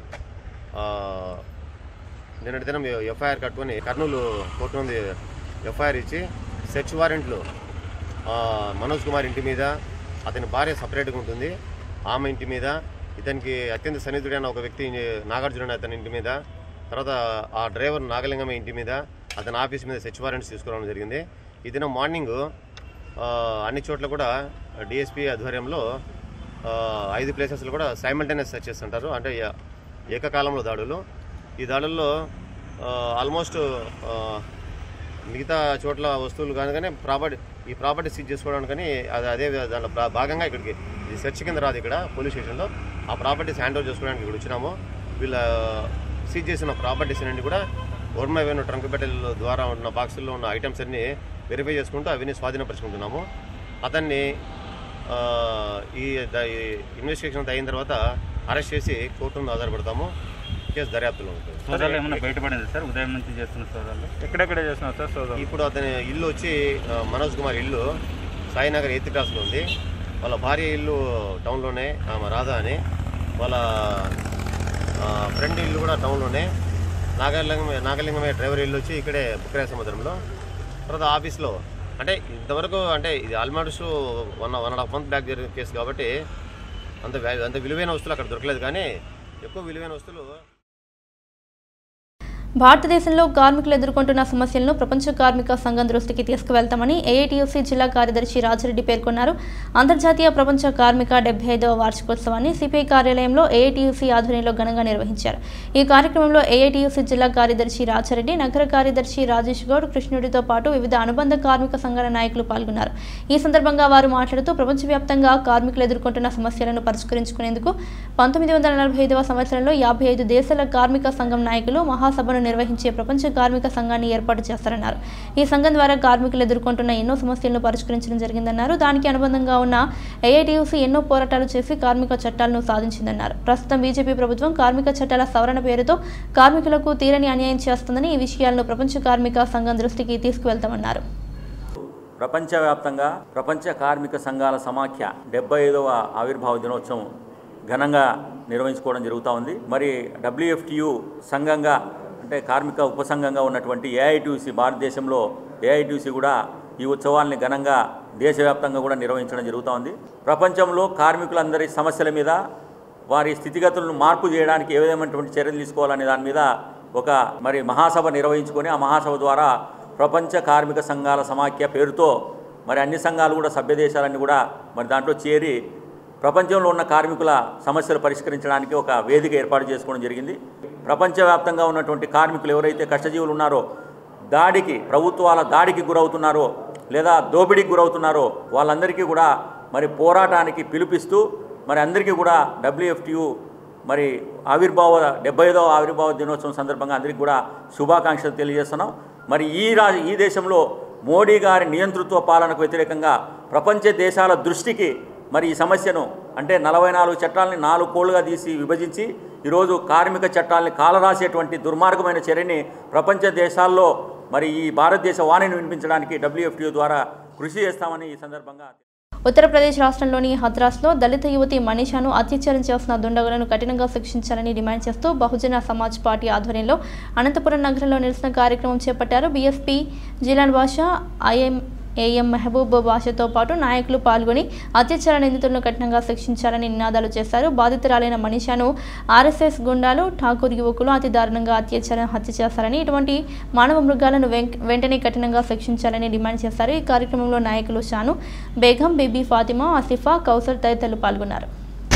నిన్నటి దినం ఎఫ్ఐఆర్ కట్టుకొని కర్నూలు కోర్టు నుండి ఎఫ్ఐఆర్ ఇచ్చి సెర్చ్ వారెంట్లు ఆ, మనోజ్ కుమార్ ఇంటి మీద అతని భార్య సపరేట్గా ఉంటుంది ఆమె ఇంటి మీద ఇతనికి అత్యంత సన్నిహితుడైన ఒక వ్యక్తి నాగార్జున అనే అతని ఇంటి మీద తర్వాత ఆ డ్రైవర్ నాగలింగం ఇంటి మీద అతని ఆఫీస్ మీద సెర్చ్ వారెంట్స్ తీసుకురావడం జరిగింది ఈ దినం మార్నింగ్ ఆ, అన్ని చోట్ల కూడా డిఎస్పీ ఆధ్వర్యంలో ఆ, ఐదు ప్లేసెస్లో కూడా సైమల్టేనియస్ సెర్చ్ చేస్తుంటారు అంటే ఏ- ఏకకాలంలో దాడులు ఈ దాడుల్లో ఆల్మోస్ట్ మిగతా చోట్ల వస్తువులు కానీ కానీ ప్రాపర్టీ ఈ ప్రాపర్టీ సీజ్ చేసుకోవడానికి కానీ అది అదే దాంట్లో భా- భాగంగా ఇక్కడికి ఇది సెర్చ్ కింద రాదు ఇక్కడ పోలీస్ స్టేషన్లో ఆ ప్రాపర్టీస్ హ్యాండ్ ఓవర్ చేసుకోవడానికి ఇక్కడ వచ్చినాము వీళ్ళ సీజ్ చేసిన ప్రాపర్టీస్ అన్ని కూడా వర్మ వేణు ట్రంక్ పెట్టెల ద్వారా ఉన్న బాక్సుల్లో ఉన్న ఐటమ్స్ అన్ని వెరిఫై చేసుకుంటూ అవన్నీ స్వాధీనపరుచుకుంటున్నాము అతన్ని ఆ, ఈ ద- ఈ ఇన్వెస్టిగేషన్ అంతా అయిన తర్వాత అరెస్ట్ చేసి కోర్టు ముందు ఆధారపడతాము కేసు దర్యాప్తులో ఉంటుంది సోదాలు ఏమైనా బయటపడింది సార్ ఉదయం నుంచి చేస్తున్న సోదాలు ఎక్కడెక్కడ చేస్తున్నారు సార్ సోదాలు ఇప్పుడు అతని ఇల్లు వచ్చి ఆ, మనోజ్ కుమార్ ఇల్లు సాయినగర్ ఎయిత్ క్లాస్లో ఉంది వాళ్ళ భార్య ఇల్లు టౌన్లోనే ఆమె రాధా అని వాళ్ళ ఫ్రెండ్ ఇల్లు కూడా టౌన్లోనే నాగలింగం నాగలింగమే డ్రైవర్ ఇల్లు వచ్చి ఇక్కడే బుక్కరాయ సముద్రంలో తర్వాత ఆఫీస్లో అంటే ఇంతవరకు అంటే ఇది almost one one and half month back జరిగిన కేసు కాబట్టి అంత వ్యా- అంత విలువైన వస్తువులు అక్కడ దొరకలేదు కానీ ఎక్కువ విలువైన వస్తువులు భారతదేశంలో కార్మికులు ఎదుర్కొంటున్న సమస్యలను ప్రపంచ కార్మిక సంఘం దృష్టికి తీసుకువెళ్తామని ఏఐటీయూసీ జిల్లా కార్యదర్శి రాజిరెడ్డి పేర్కొన్నారు అంతర్జాతీయ ప్రపంచ కార్మిక డెబ్బై ఐదవ వార్షికోత్సవాన్ని సిపిఐ కార్యాలయంలో ఏఐటీయూసీ ఆధ్వర్యంలో ఘనంగా నిర్వహించారు ఈ కార్యక్రమంలో ఏఐటీయూసీ జిల్లా కార్యదర్శి రాజారెడ్డి నగర కార్యదర్శి రాజేష్ గౌడ్ కృష్ణుడితో పాటు వివిధ అనుబంధ కార్మిక సంఘాల నాయకులు పాల్గొన్నారు ఈ సందర్భంగా వారు మాట్లాడుతూ ప్రపంచవ్యాప్తంగా కార్మికులు ఎదుర్కొంటున్న సమస్యలను పరిష్కరించుకునేందుకు పంతొమ్మిది వందల నలభై ఐదవ సంవత్సరంలో యాభై ఐదు దేశాల కార్మిక సంఘం నాయకులు మహాసభను నిర్వహించే ప్రపంచ కార్మిక సంఘాన్ని ఏర్పాటు చేస్తారన్నారు ఈ సంఘం ద్వారా కార్మికులు ఎదుర్కొంటున్న ఎన్నో సమస్యలను పరిష్కరించడం జరిగిందన్నారు దానికి అనుబంధంగా ఉన్న ఏఐటీయూసీ ఎన్నో పోరాటాలు చేసి కార్మిక చట్టాలను సాధించిందన్నారు ప్రస్తుతం బీజేపీ ప్రభుత్వం కార్మిక చట్టాల సవరణ పేరుతో కార్మికులకు తీరని అన్యాయం చేస్తుందని ఈ విషయాలను ప్రపంచ కార్మిక సంఘం దృష్టికి తీసుకువెళ్తామన్నారు ప్రపంచవ్యాప్తంగా ప్రపంచ కార్మిక సంఘాల సమాఖ్య డెబ్బై ఐదవ ఆవిర్భావ దినోత్సవం ఘనంగా నిర్వహించుకోవడం జరుగుతూ ఉంది మరి డబ్ల్యూఎఫ్టియు సంఘంగా అంటే కార్మిక ఉపసంఘంగా ఉన్నటువంటి ఏఐటీయూసీ భారతదేశంలో ఏఐటీయూసీ కూడా ఈ ఉత్సవాల్ని ఘనంగా దేశవ్యాప్తంగా కూడా నిర్వహించడం జరుగుతూ ఉంది ప్రపంచంలో కార్మికులందరి సమస్యల మీద వారి స్థితిగతులను మార్పు చేయడానికి ఏ విధమైనటువంటి చర్యలు తీసుకోవాలనే దాని మీద ఒక మరి మహాసభ నిర్వహించుకొని ఆ మహాసభ ద్వారా ప్రపంచ కార్మిక సంఘాల సమాఖ్య పేరుతో మరి అన్ని సంఘాలు కూడా సభ్య దేశాలన్నీ కూడా మరి దాంట్లో చేరి ప్రపంచంలో ఉన్న కార్మికుల సమస్యలు పరిష్కరించడానికి ఒక వేదిక ఏర్పాటు చేసుకోవడం జరిగింది ప్రపంచవ్యాప్తంగా ఉన్నటువంటి కార్మికులు ఎవరైతే కష్టజీవులు ఉన్నారో దాడికి ప్రభుత్వాల దాడికి గురవుతున్నారో లేదా దోపిడీకి గురవుతున్నారో వాళ్ళందరికీ కూడా మరి పోరాటానికి పిలుపిస్తూ మరి అందరికీ కూడా డబ్ల్యూఎఫ్టియు మరి ఆవిర్భావ డెబ్బై ఐదవ ఆవిర్భావ దినోత్సవం సందర్భంగా అందరికీ కూడా శుభాకాంక్షలు తెలియజేస్తున్నాం మరి ఈ రా ఈ దేశంలో మోడీ గారి నియంతృత్వ పాలనకు వ్యతిరేకంగా ప్రపంచ దేశాల దృష్టికి మరి ఈ సమస్యను అంటే నలభై నాలుగు చట్టాలని నాలుగు కోళ్లుగా తీసి విభజించి ఈరోజు కార్మిక చట్టాలని కాలరాసేటువంటి దుర్మార్గమైన చర్యని ప్రపంచ దేశాల్లో మరి ఈ భారతదేశ వాణిని వినిపించడానికి డబ్ల్యూఎఫ్టీయూ ద్వారా కృషి చేస్తామని ఈ సందర్భంగా ఉత్తరప్రదేశ్ రాష్ట్రంలోని హద్రాస్లో దళిత యువతి మనీషాను అత్యాచారం చేసిన దుండగులను కఠినంగా శిక్షించాలని డిమాండ్ చేస్తూ బహుజన సమాజ్ పార్టీ ఆధ్వర్యంలో అనంతపురం నగరంలో నిరసన కార్యక్రమం చేపట్టారు BSP Jilan Basha IM AM Mehboob బాషతో పాటు నాయకులు పాల్గొని అత్యాచార నిందితులను కఠినంగా శిక్షించాలని నినాదాలు చేశారు బాధితురాలైన మనీషాను ఆర్ఎస్ఎస్ గుండాలు ఠాకూర్ యువకులు అతి దారుణంగా అత్యాచారం హత్య చేశారని ఇటువంటి మానవ మృగాలను వెం- వెంటనే కఠినంగా శిక్షించాలని డిమాండ్ చేశారు ఈ కార్యక్రమంలో నాయకులు షాను బేగం బీబీ ఫాతిమా ఆసిఫా కౌసర్ తదితరులు పాల్గొన్నారు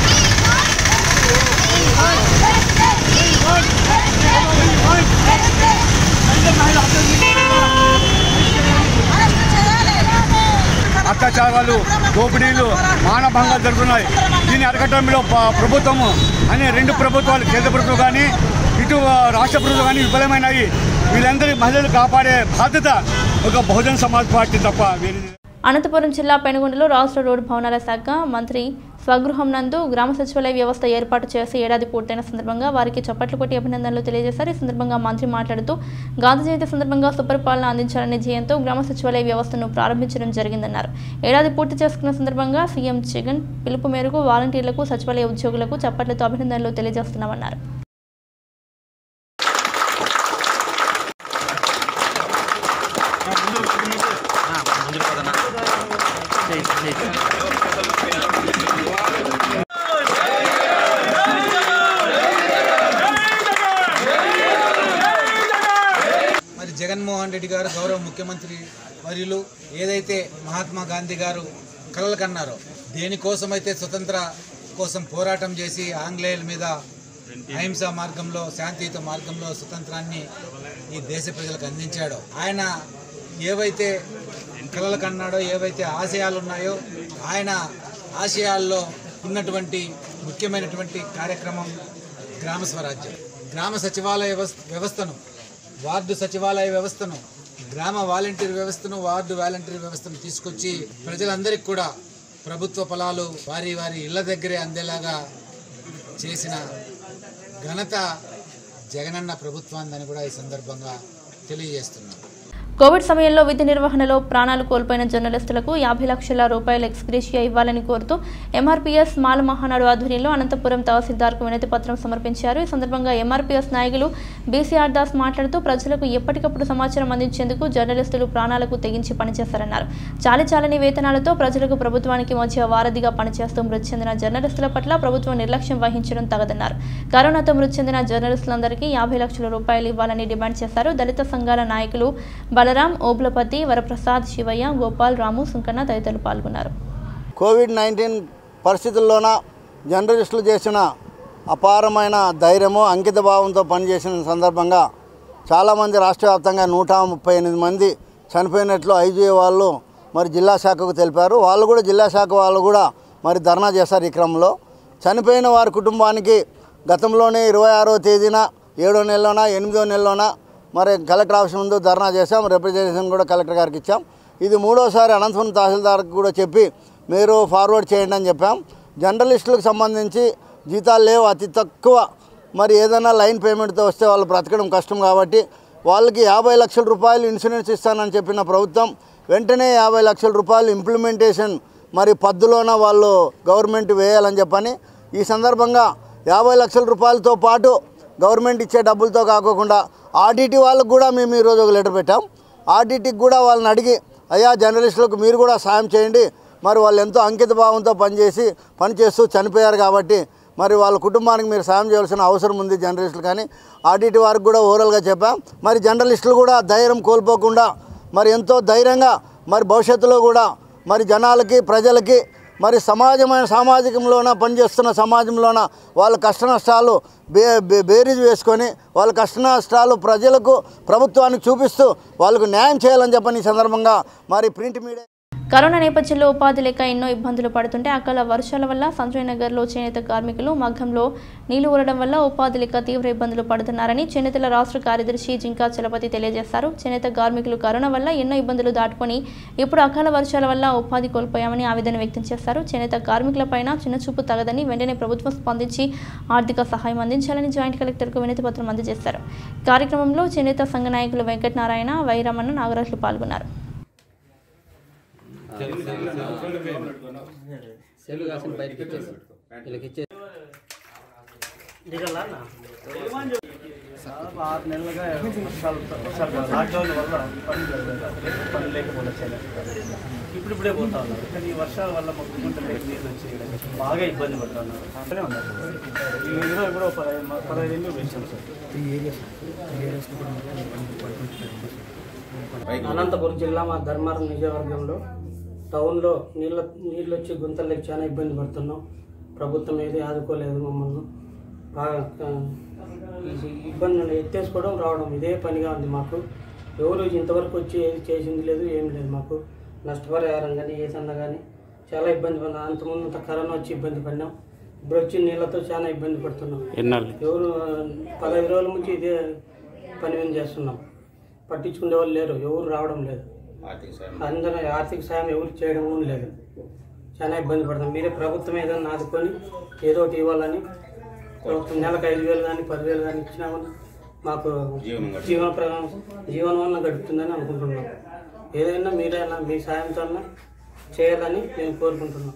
అత్యాచారాలు దోపిడీలు మానభంగాలు జరుగుతున్నాయి దీన్ని అరకటంలో ప- ప్రభుత్వము అనే రెండు ప్రభుత్వాలు కేంద్ర ప్రభుత్వం కానీ ఇటు ఆ, రాష్ట్ర ప్రభుత్వం కానీ విఫలమైనాయి వీళ్ళందరి మహిళలు కాపాడే బాధ్యత ఒక బహుజన సమాజ్ పార్టీ తప్ప వేరేది అనంతపురం జిల్లా పెనుగొండలో రాష్ట్ర రోడ్డు భవనాల శాఖ మంత్రి స్వగృహం నందు గ్రామ సచివాలయ వ్యవస్థ ఏర్పాటు చేసి ఏడాది పూర్తయిన సందర్భంగా వారికి చప్పట్లు కొట్టి అభినందనలు తెలియజేశారు ఈ సందర్భంగా మంత్రి మాట్లాడుతూ గాంధీ జయంతి సందర్భంగా సుపరిపాలన అందించాలనే ధ్యేయంతో గ్రామ సచివాలయ వ్యవస్థను ప్రారంభించడం జరిగిందన్నారు ఏడాది పూర్తి చేసుకున్న సందర్భంగా సీఎం జగన్ పిలుపు మేరకు వాలంటీర్లకు సచివాలయ ఉద్యోగులకు చప్పట్లతో అభినందనలు తెలియజేస్తున్నామన్నారు మరి జగన్మోహన్ రెడ్డి గారు గౌరవ ముఖ్యమంత్రి వర్యులు ఏదైతే మహాత్మా గాంధీ గారు కలలు కన్నారో దేనికోసమైతే స్వతంత్ర కోసం పోరాటం చేసి ఆంగ్లేయుల మీద అహింసా మార్గంలో శాంతియుత మార్గంలో స్వతంత్రాన్ని ఈ దేశ ప్రజలకు అందించాడో ఆయన ఏవైతే కలలు కన్నాడో ఏవైతే ఆశయాలు ఉన్నాయో ఆయన ఆశయాల్లో ఉన్నటువంటి ముఖ్యమైనటువంటి కార్యక్రమం గ్రామ స్వరాజ్యం గ్రామ సచివాలయ వ్యవస్థ- వ్యవస్థను వార్డు సచివాలయ వ్యవస్థను గ్రామ వాలంటీర్ వ్యవస్థను వార్డు వాలంటీర్ వ్యవస్థను తీసుకొచ్చి ప్రజలందరికీ కూడా ప్రభుత్వ ఫలాలు వారి వారి ఇళ్ల దగ్గరే అందేలాగా చేసిన ఘనత జగనన్న ప్రభుత్వాన్ని కూడా ఈ సందర్భంగా తెలియజేస్తున్నాం కోవిడ్ సమయంలో విధి నిర్వహణలో ప్రాణాలు కోల్పోయిన జర్నలిస్టులకు యాభై లక్షల రూపాయల ఎక్స్గ్రేషియా ఇవ్వాలని కోరుతూ ఎంఆర్పీఎస్ మాల మహానాడు ఆధ్వర్యంలో అనంతపురం తహసీల్దార్కు వినతి పత్రం సమర్పించారు ఈ సందర్భంగా ఎంఆర్పీఎస్ నాయకులు బీసీఆర్ దాస్ మాట్లాడుతూ ప్రజలకు ఎప్పటికప్పుడు సమాచారం అందించేందుకు జర్నలిస్టులు ప్రాణాలకు తెగించి పనిచేస్తారన్నారు చాలి చాలని వేతనాలతో ప్రజలకు ప్రభుత్వానికి మధ్య వారధిగా పనిచేస్తూ మృతి చెందిన జర్నలిస్టుల పట్ల ప్రభుత్వం నిర్లక్ష్యం వహించడం తగదన్నారు కరోనాతో మృతి చెందిన జర్నలిస్టులందరికీ యాభై లక్షల రూపాయలు ఇవ్వాలని డిమాండ్ చేశారు దళిత సంఘాల నాయకులు బలరాం ఓబ్లపతి వరప్రసాద్ శివయ్య గోపాల్ రాము సుంకన్న తదితరులు పాల్గొన్నారు కోవిడ్ నైన్టీన్ పరిస్థితుల్లోన జర్నలిస్టులు చేసిన అపారమైన ధైర్యము అంకిత భావంతో పనిచేసిన సందర్భంగా చాలామంది రాష్ట్ర వ్యాప్తంగా నూట ముప్పై ఎనిమిది మంది చనిపోయినట్లు ఐజీఏ వాళ్ళు మరి జిల్లా శాఖకు తెలిపారు వాళ్ళు కూడా జిల్లా శాఖ వాళ్ళు కూడా మరి ధర్నా చేశారు ఈ క్రమంలో చనిపోయిన వారి కుటుంబానికి గతంలోనే ఇరవై ఆరో తేదీన ఏడో నెలలోన ఎనిమిదో నెలలోన మరి కలెక్టర్ ఆఫీస్ ముందు ధర్నా చేశాం రిప్రజెంటేషన్ కూడా కలెక్టర్ గారికి ఇచ్చాం ఇది మూడోసారి అనంతపురం తహసీల్దార్కి కూడా చెప్పి మీరు ఫార్వర్డ్ చేయండి అని చెప్పాం జర్నలిస్టులకు సంబంధించి జీతాలు లేవు అతి తక్కువ మరి ఏదైనా లైన్ పేమెంట్తో వస్తే వాళ్ళు బ్రతకడం కష్టం కాబట్టి వాళ్ళకి యాభై లక్షల రూపాయలు ఇన్సూరెన్స్ ఇస్తానని చెప్పిన ప్రభుత్వం వెంటనే యాభై లక్షల రూపాయలు ఇంప్లిమెంటేషన్ మరి పద్దులోన వాళ్ళు గవర్నమెంట్ వేయాలని చెప్పని ఈ సందర్భంగా యాభై లక్షల రూపాయలతో పాటు గవర్నమెంట్ ఇచ్చే డబ్బులతో కాకోకుండా ఆర్డీటీ వాళ్ళకు కూడా మేము ఈరోజు ఒక లెటర్ పెట్టాం ఆర్డీటీకి కూడా వాళ్ళని అడిగి అయ్యా జర్నలిస్టులకు మీరు కూడా సాయం చేయండి మరి వాళ్ళు ఎంతో అంకిత భావంతో పనిచేసి పనిచేస్తూ చనిపోయారు కాబట్టి మరి వాళ్ళ కుటుంబానికి మీరు సాయం చేయాల్సిన అవసరం ఉంది జర్నలిస్టులు కానీ ఆర్డీటీ వారికి కూడా ఓవరాల్గా చెప్పాం మరి జర్నలిస్టులు కూడా ధైర్యం కోల్పోకుండా మరి ఎంతో ధైర్యంగా మరి భవిష్యత్తులో కూడా మరి జనాలకి ప్రజలకి మరి సమాజమైన సామాజికంలోన పనిచేస్తున్న సమాజంలోన వాళ్ళ కష్ట నష్టాలు బే బే- బేరీజు వేసుకొని వాళ్ళ కష్ట నష్టాలు ప్రజలకు ప్రభుత్వానికి చూపిస్తూ వాళ్ళకు న్యాయం చేయాలని చెప్పని ఈ సందర్భంగా మరి ప్రింట్ మీడియా కరోనా నేపథ్యంలో ఉపాధి లేక ఎన్నో ఇబ్బందులు పడుతుంటే అకాల వర్షాల వల్ల సంజయ్ నగర్లో చేనేత కార్మికులు మగ్గంలో నీళ్లు ఊరడం వల్ల ఉపాధి లేక తీవ్ర ఇబ్బందులు పడుతున్నారని చేనేతల రాష్ట్ర కార్యదర్శి జింకా చలపతి తెలియజేశారు చేనేత కార్మికులు కరోనా వల్ల ఎన్నో ఇబ్బందులు దాటుకొని ఇప్పుడు అకాల వర్షాల వల్ల ఉపాధి కోల్పోయామని ఆవేదన వ్యక్తం చేశారు చేనేత కార్మికులపైన చిన్నచూపు తగదని వెంటనే ప్రభుత్వం స్పందించి ఆర్థిక సహాయం అందించాలని జాయింట్ కలెక్టర్కు వినతి పత్రం అందజేశారు కార్యక్రమంలో చేనేత సంఘ నాయకులు వెంకటనారాయణ వైరమణ నాగరాజులు పాల్గొన్నారు సెల్లు కాసిన బయటకి ఇచ్చేసి వీళ్ళకి ఇచ్చేసి ఆరు నెలలుగా వర్షాలు వర్షాలు లాక్డౌన్ వల్ల పని జరగలేదు పని లేకపోతే చేయలేదు ఇప్పుడు ఇప్పుడే పోతా ఉన్నారు కానీ ఈ వర్షాల వల్ల మాకు గుంట లేక నీళ్ళు వచ్చి బాగా ఇబ్బంది పడుతున్నారు అంటేనే ఉన్నారు ఈ ఈరోజు కూడా ఒక పదహైదు పదహైదు ఏళ్ళు వేసాం సార్ అనంతపురం జిల్లా మా ధర్మారం నియోజకవర్గంలో టౌన్లో నీళ్ళ నీళ్ళు వచ్చి గుంతలకు చాలా ఇబ్బంది పడుతున్నాం ప్రభుత్వం ఏది ఆదుకోలేదు మమ్మల్ని బాగా ఆ, ఈ ఇబ్బందులు ఎత్తేసుకోవడం రావడం ఇదే పనిగా ఉంది మాకు ఎవరు ఇంతవరకు వచ్చి ఏది చేసింది లేదు ఏం లేదు మాకు నష్టపరిహారం కానీ ఏదన్నా కానీ చాలా ఇబ్బంది పడినాం అంతకుముందు అంత కరోనా వచ్చి ఇబ్బంది పడినాం ఇప్పుడు వచ్చి నీళ్ళతో చాలా ఇబ్బంది పడుతున్నాం ఎన్నాళ్ళు? ఎవరు పదహైదు రోజుల నుంచి ఇదే పని మీద చేస్తున్నాం పట్టించుకునే వాళ్ళు లేరు ఎవరు రావడం లేదు అందరూ ఆర్థిక సాయం ఎవరు చేయడం కూడా లేదు చాలా ఇబ్బంది పడతాం మీరే ప్రభుత్వం ఏదైనా ఆదుకొని ఏదో ఒకటి ఇవ్వాలని ప్రభుత్వం నెలకు ఐదు వేలు కానీ పదివేలు కానీ ఇచ్చినా కూడా మాకు జీవన ప్ర- జీవనం వల్ల గడుపుతుందని అనుకుంటున్నాం ఏదైనా మీరైనా మీ సాయంతో చేయాలని నేను కోరుకుంటున్నాను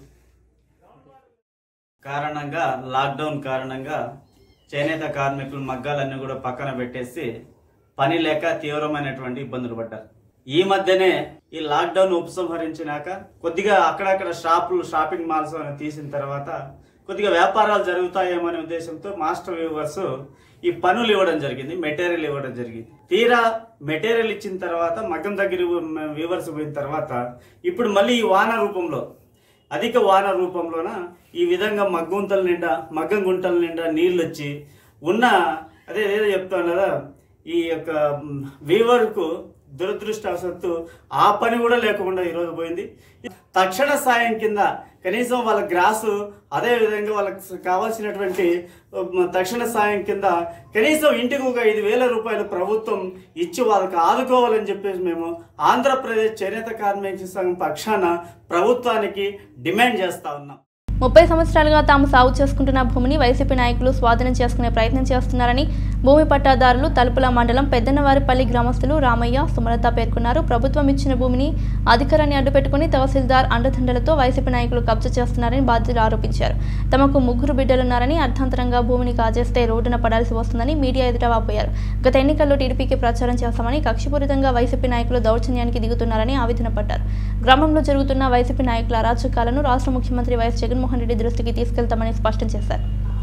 కారణంగా లాక్డౌన్ కారణంగా చేనేత కార్మికులు మగ్గాలన్నీ కూడా పక్కన పెట్టేసి పని లేక తీవ్రమైనటువంటి ఇబ్బందులు పడ్డారు ఈ మధ్యనే ఈ లాక్డౌన్ ఉపసంహరించినాక కొద్దిగా అక్కడక్కడ షాపులు షాపింగ్ మాల్స్ అని తీసిన తర్వాత కొద్దిగా వ్యాపారాలు జరుగుతాయేమో అనే ఉద్దేశంతో మాస్టర్ వ్యూవర్స్ ఈ పనులు ఇవ్వడం జరిగింది మెటీరియల్ ఇవ్వడం జరిగింది తీరా మెటీరియల్ ఇచ్చిన తర్వాత మగ్గం దగ్గర వ్యూవర్స్ పోయిన తర్వాత ఇప్పుడు మళ్ళీ ఈ వాన రూపంలో అధిక వాన రూపంలోన ఈ విధంగా మగ్గుంతల నిండా మగ్గం గుంటల నిండా నీళ్ళు వచ్చి ఉన్న అదే ఏదో చెప్తాను కదా ఈ యొక్క వీవర్కు దురదృష్టవశత్తు ఆ పని కూడా లేకుండా ఈరోజు పోయింది తక్షణ సాయం కింద కనీసం వాళ్ళ గ్రాసు అదే విధంగా వాళ్ళకి కావాల్సినటువంటి ఉమ్, తక్షణ సాయం కింద కనీసం ఇంటికి ఒక ఐదు వేల రూపాయలు ప్రభుత్వం ఇచ్చి వాళ్ళకి ఆదుకోవాలని చెప్పేసి మేము ఆంధ్రప్రదేశ్ చేనేత కార్మిక సంఘం పక్షాన ప్రభుత్వానికి డిమాండ్ చేస్తా ఉన్నాం ముప్పై సంవత్సరాలుగా తాము సాగు చేసుకుంటున్న భూమిని వైసీపీ నాయకులు స్వాధీనం చేసుకునే ప్రయత్నం చేస్తున్నారని భూమి పట్టాదారులు తలుపుల మండలం పెద్దన్నవారిపల్లి గ్రామస్తులు రామయ్య సుమలత పేర్కొన్నారు ప్రభుత్వం ఇచ్చిన భూమిని అధికారాన్ని అడ్డుపెట్టుకుని తహసీల్దార్ అండదండలతో వైసీపీ నాయకులు కబ్జా చేస్తున్నారని బాధితులు ఆరోపించారు తమకు ముగ్గురు బిడ్డలున్నారని అర్థాంతరంగా భూమిని కాజేస్తే రోడ్డున పడాల్సి వస్తుందని మీడియా ఎదుట వాపోయారు గత ఎన్నికల్లో టీడీపీకి ప్రచారం చేస్తామని కక్షపూరితంగా వైసీపీ నాయకులు దౌర్జన్యానికి దిగుతున్నారని ఆవేదన పడ్డారు గ్రామంలో జరుగుతున్న వైసీపీ నాయకుల అరాచకాలను రాష్ట్ర ముఖ్యమంత్రి వైఎస్ జగన్మోహన్ రెడ్డి దృష్టికి తీసుకెళ్తామని స్పష్టం చేశారు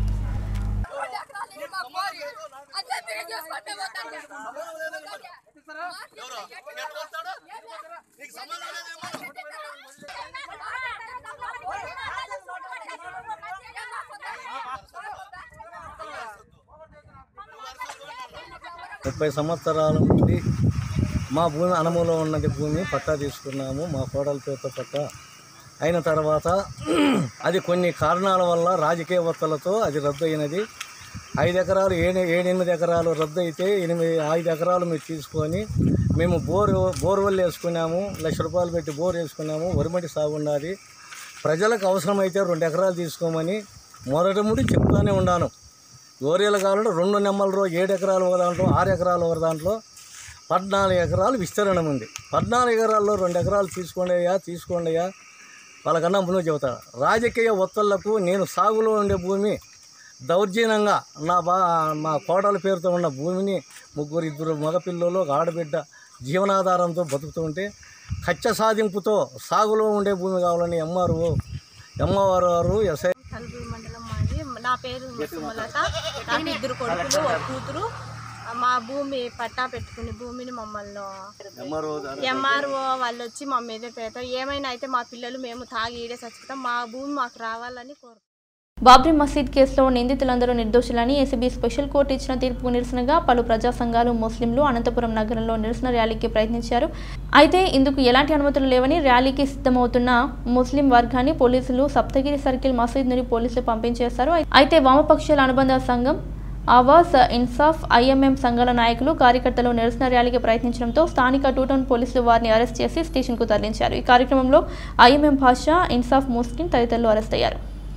ముప్పై సంవత్సరాల నుండి మా భూమి అనుమూలం ఉన్నది భూమి పట్టా తీసుకున్నాము మా కోడల పేరుతో పట్టా అయిన తర్వాత అది కొన్ని కారణాల వల్ల రాజకీయ ఒత్తిళ్లతో అది రద్దు అయినది ఐదు ఎకరాలు ఏడు ఏడెనిమిది ఎకరాలు రద్దు అయితే ఎనిమిది ఐదు ఎకరాలు మీరు తీసుకొని మేము బోరు బోర్వెల్ వేసుకున్నాము లక్ష రూపాయలు పెట్టి బోర్ వేసుకున్నాము వరిమటి సాగు ఉన్నది ప్రజలకు అవసరమైతే రెండు ఎకరాలు తీసుకోమని మొదటి ముడి చెప్తూనే ఉన్నాను గోరీల కాలంలో రెండు నెమ్మల రోజు ఏడు ఎకరాలు ఒక దాంట్లో ఆరు ఎకరాలు ఒక దాంట్లో పద్నాలుగు ఎకరాలు విస్తరణ ఉంది పద్నాలుగు ఎకరాల్లో రెండు ఎకరాలు తీసుకోండి అయ్యా తీసుకోండి అయ్యా వాళ్ళకన్నా ముందు చెబుతాను రాజకీయ ఒత్తిళ్లకు నేను సాగులో ఉండే భూమి దౌర్జన్యంగా నా బా మా కోడల పేరుతో ఉన్న భూమిని ముగ్గురు ఇద్దరు మగపిల్లలు ఒక ఆడబిడ్డ జీవనాధారంతో బతుకుతుంటే కచ్చ సాధింపుతో సాగులో ఉండే భూమి కావాలని ఎంఆర్ఓ ఎంఆర్ఓ గారు ఎస్ఐ తలుపుల మండలం మాది నా పేరు సుమలత నాకు ఇద్దరు కొడుకులు ఒక కూతురు మా భూమి పట్టా పెట్టుకుని భూమిని మమ్మల్ని ఎంఆర్ఓ వాళ్ళు వచ్చి మా మీద పెడతారు ఏమైనా అయితే మా పిల్లలు మేము తాగి ఈడే చచ్చిపోతాం మా భూమి మాకు రావాలని కోరు బాబ్రీ మసీద్ కేసులో నిందితులందరూ నిర్దోషులని ఏసీబీ స్పెషల్ కోర్టు ఇచ్చిన తీర్పుకు నిరసనగా పలు ప్రజా సంఘాలు ముస్లింలు అనంతపురం నగరంలో నిరసన ర్యాలీకి ప్రయత్నించారు అయితే ఇందుకు ఎలాంటి అనుమతులు లేవని ర్యాలీకి సిద్ధమవుతున్న ముస్లిం వర్గాన్ని పోలీసులు సప్తగిరి సర్కిల్ మసీద్ నుండి పోలీసులు పంపించేశారు అయితే వామపక్షాల అనుబంధ సంఘం ఆవాస్ ఇన్సాఫ్ ఐఎంఎం సంఘాల నాయకులు కార్యకర్తలు నిరసన ర్యాలీకి ప్రయత్నించడంతో స్థానిక టూ టౌన్ పోలీసులు వారిని అరెస్ట్ చేసి స్టేషన్కు తరలించారు ఈ కార్యక్రమంలో ఐఎంఎం భాష ఇన్సాఫ్ ముస్లిం తదితరులు అరెస్ట్ అయ్యారు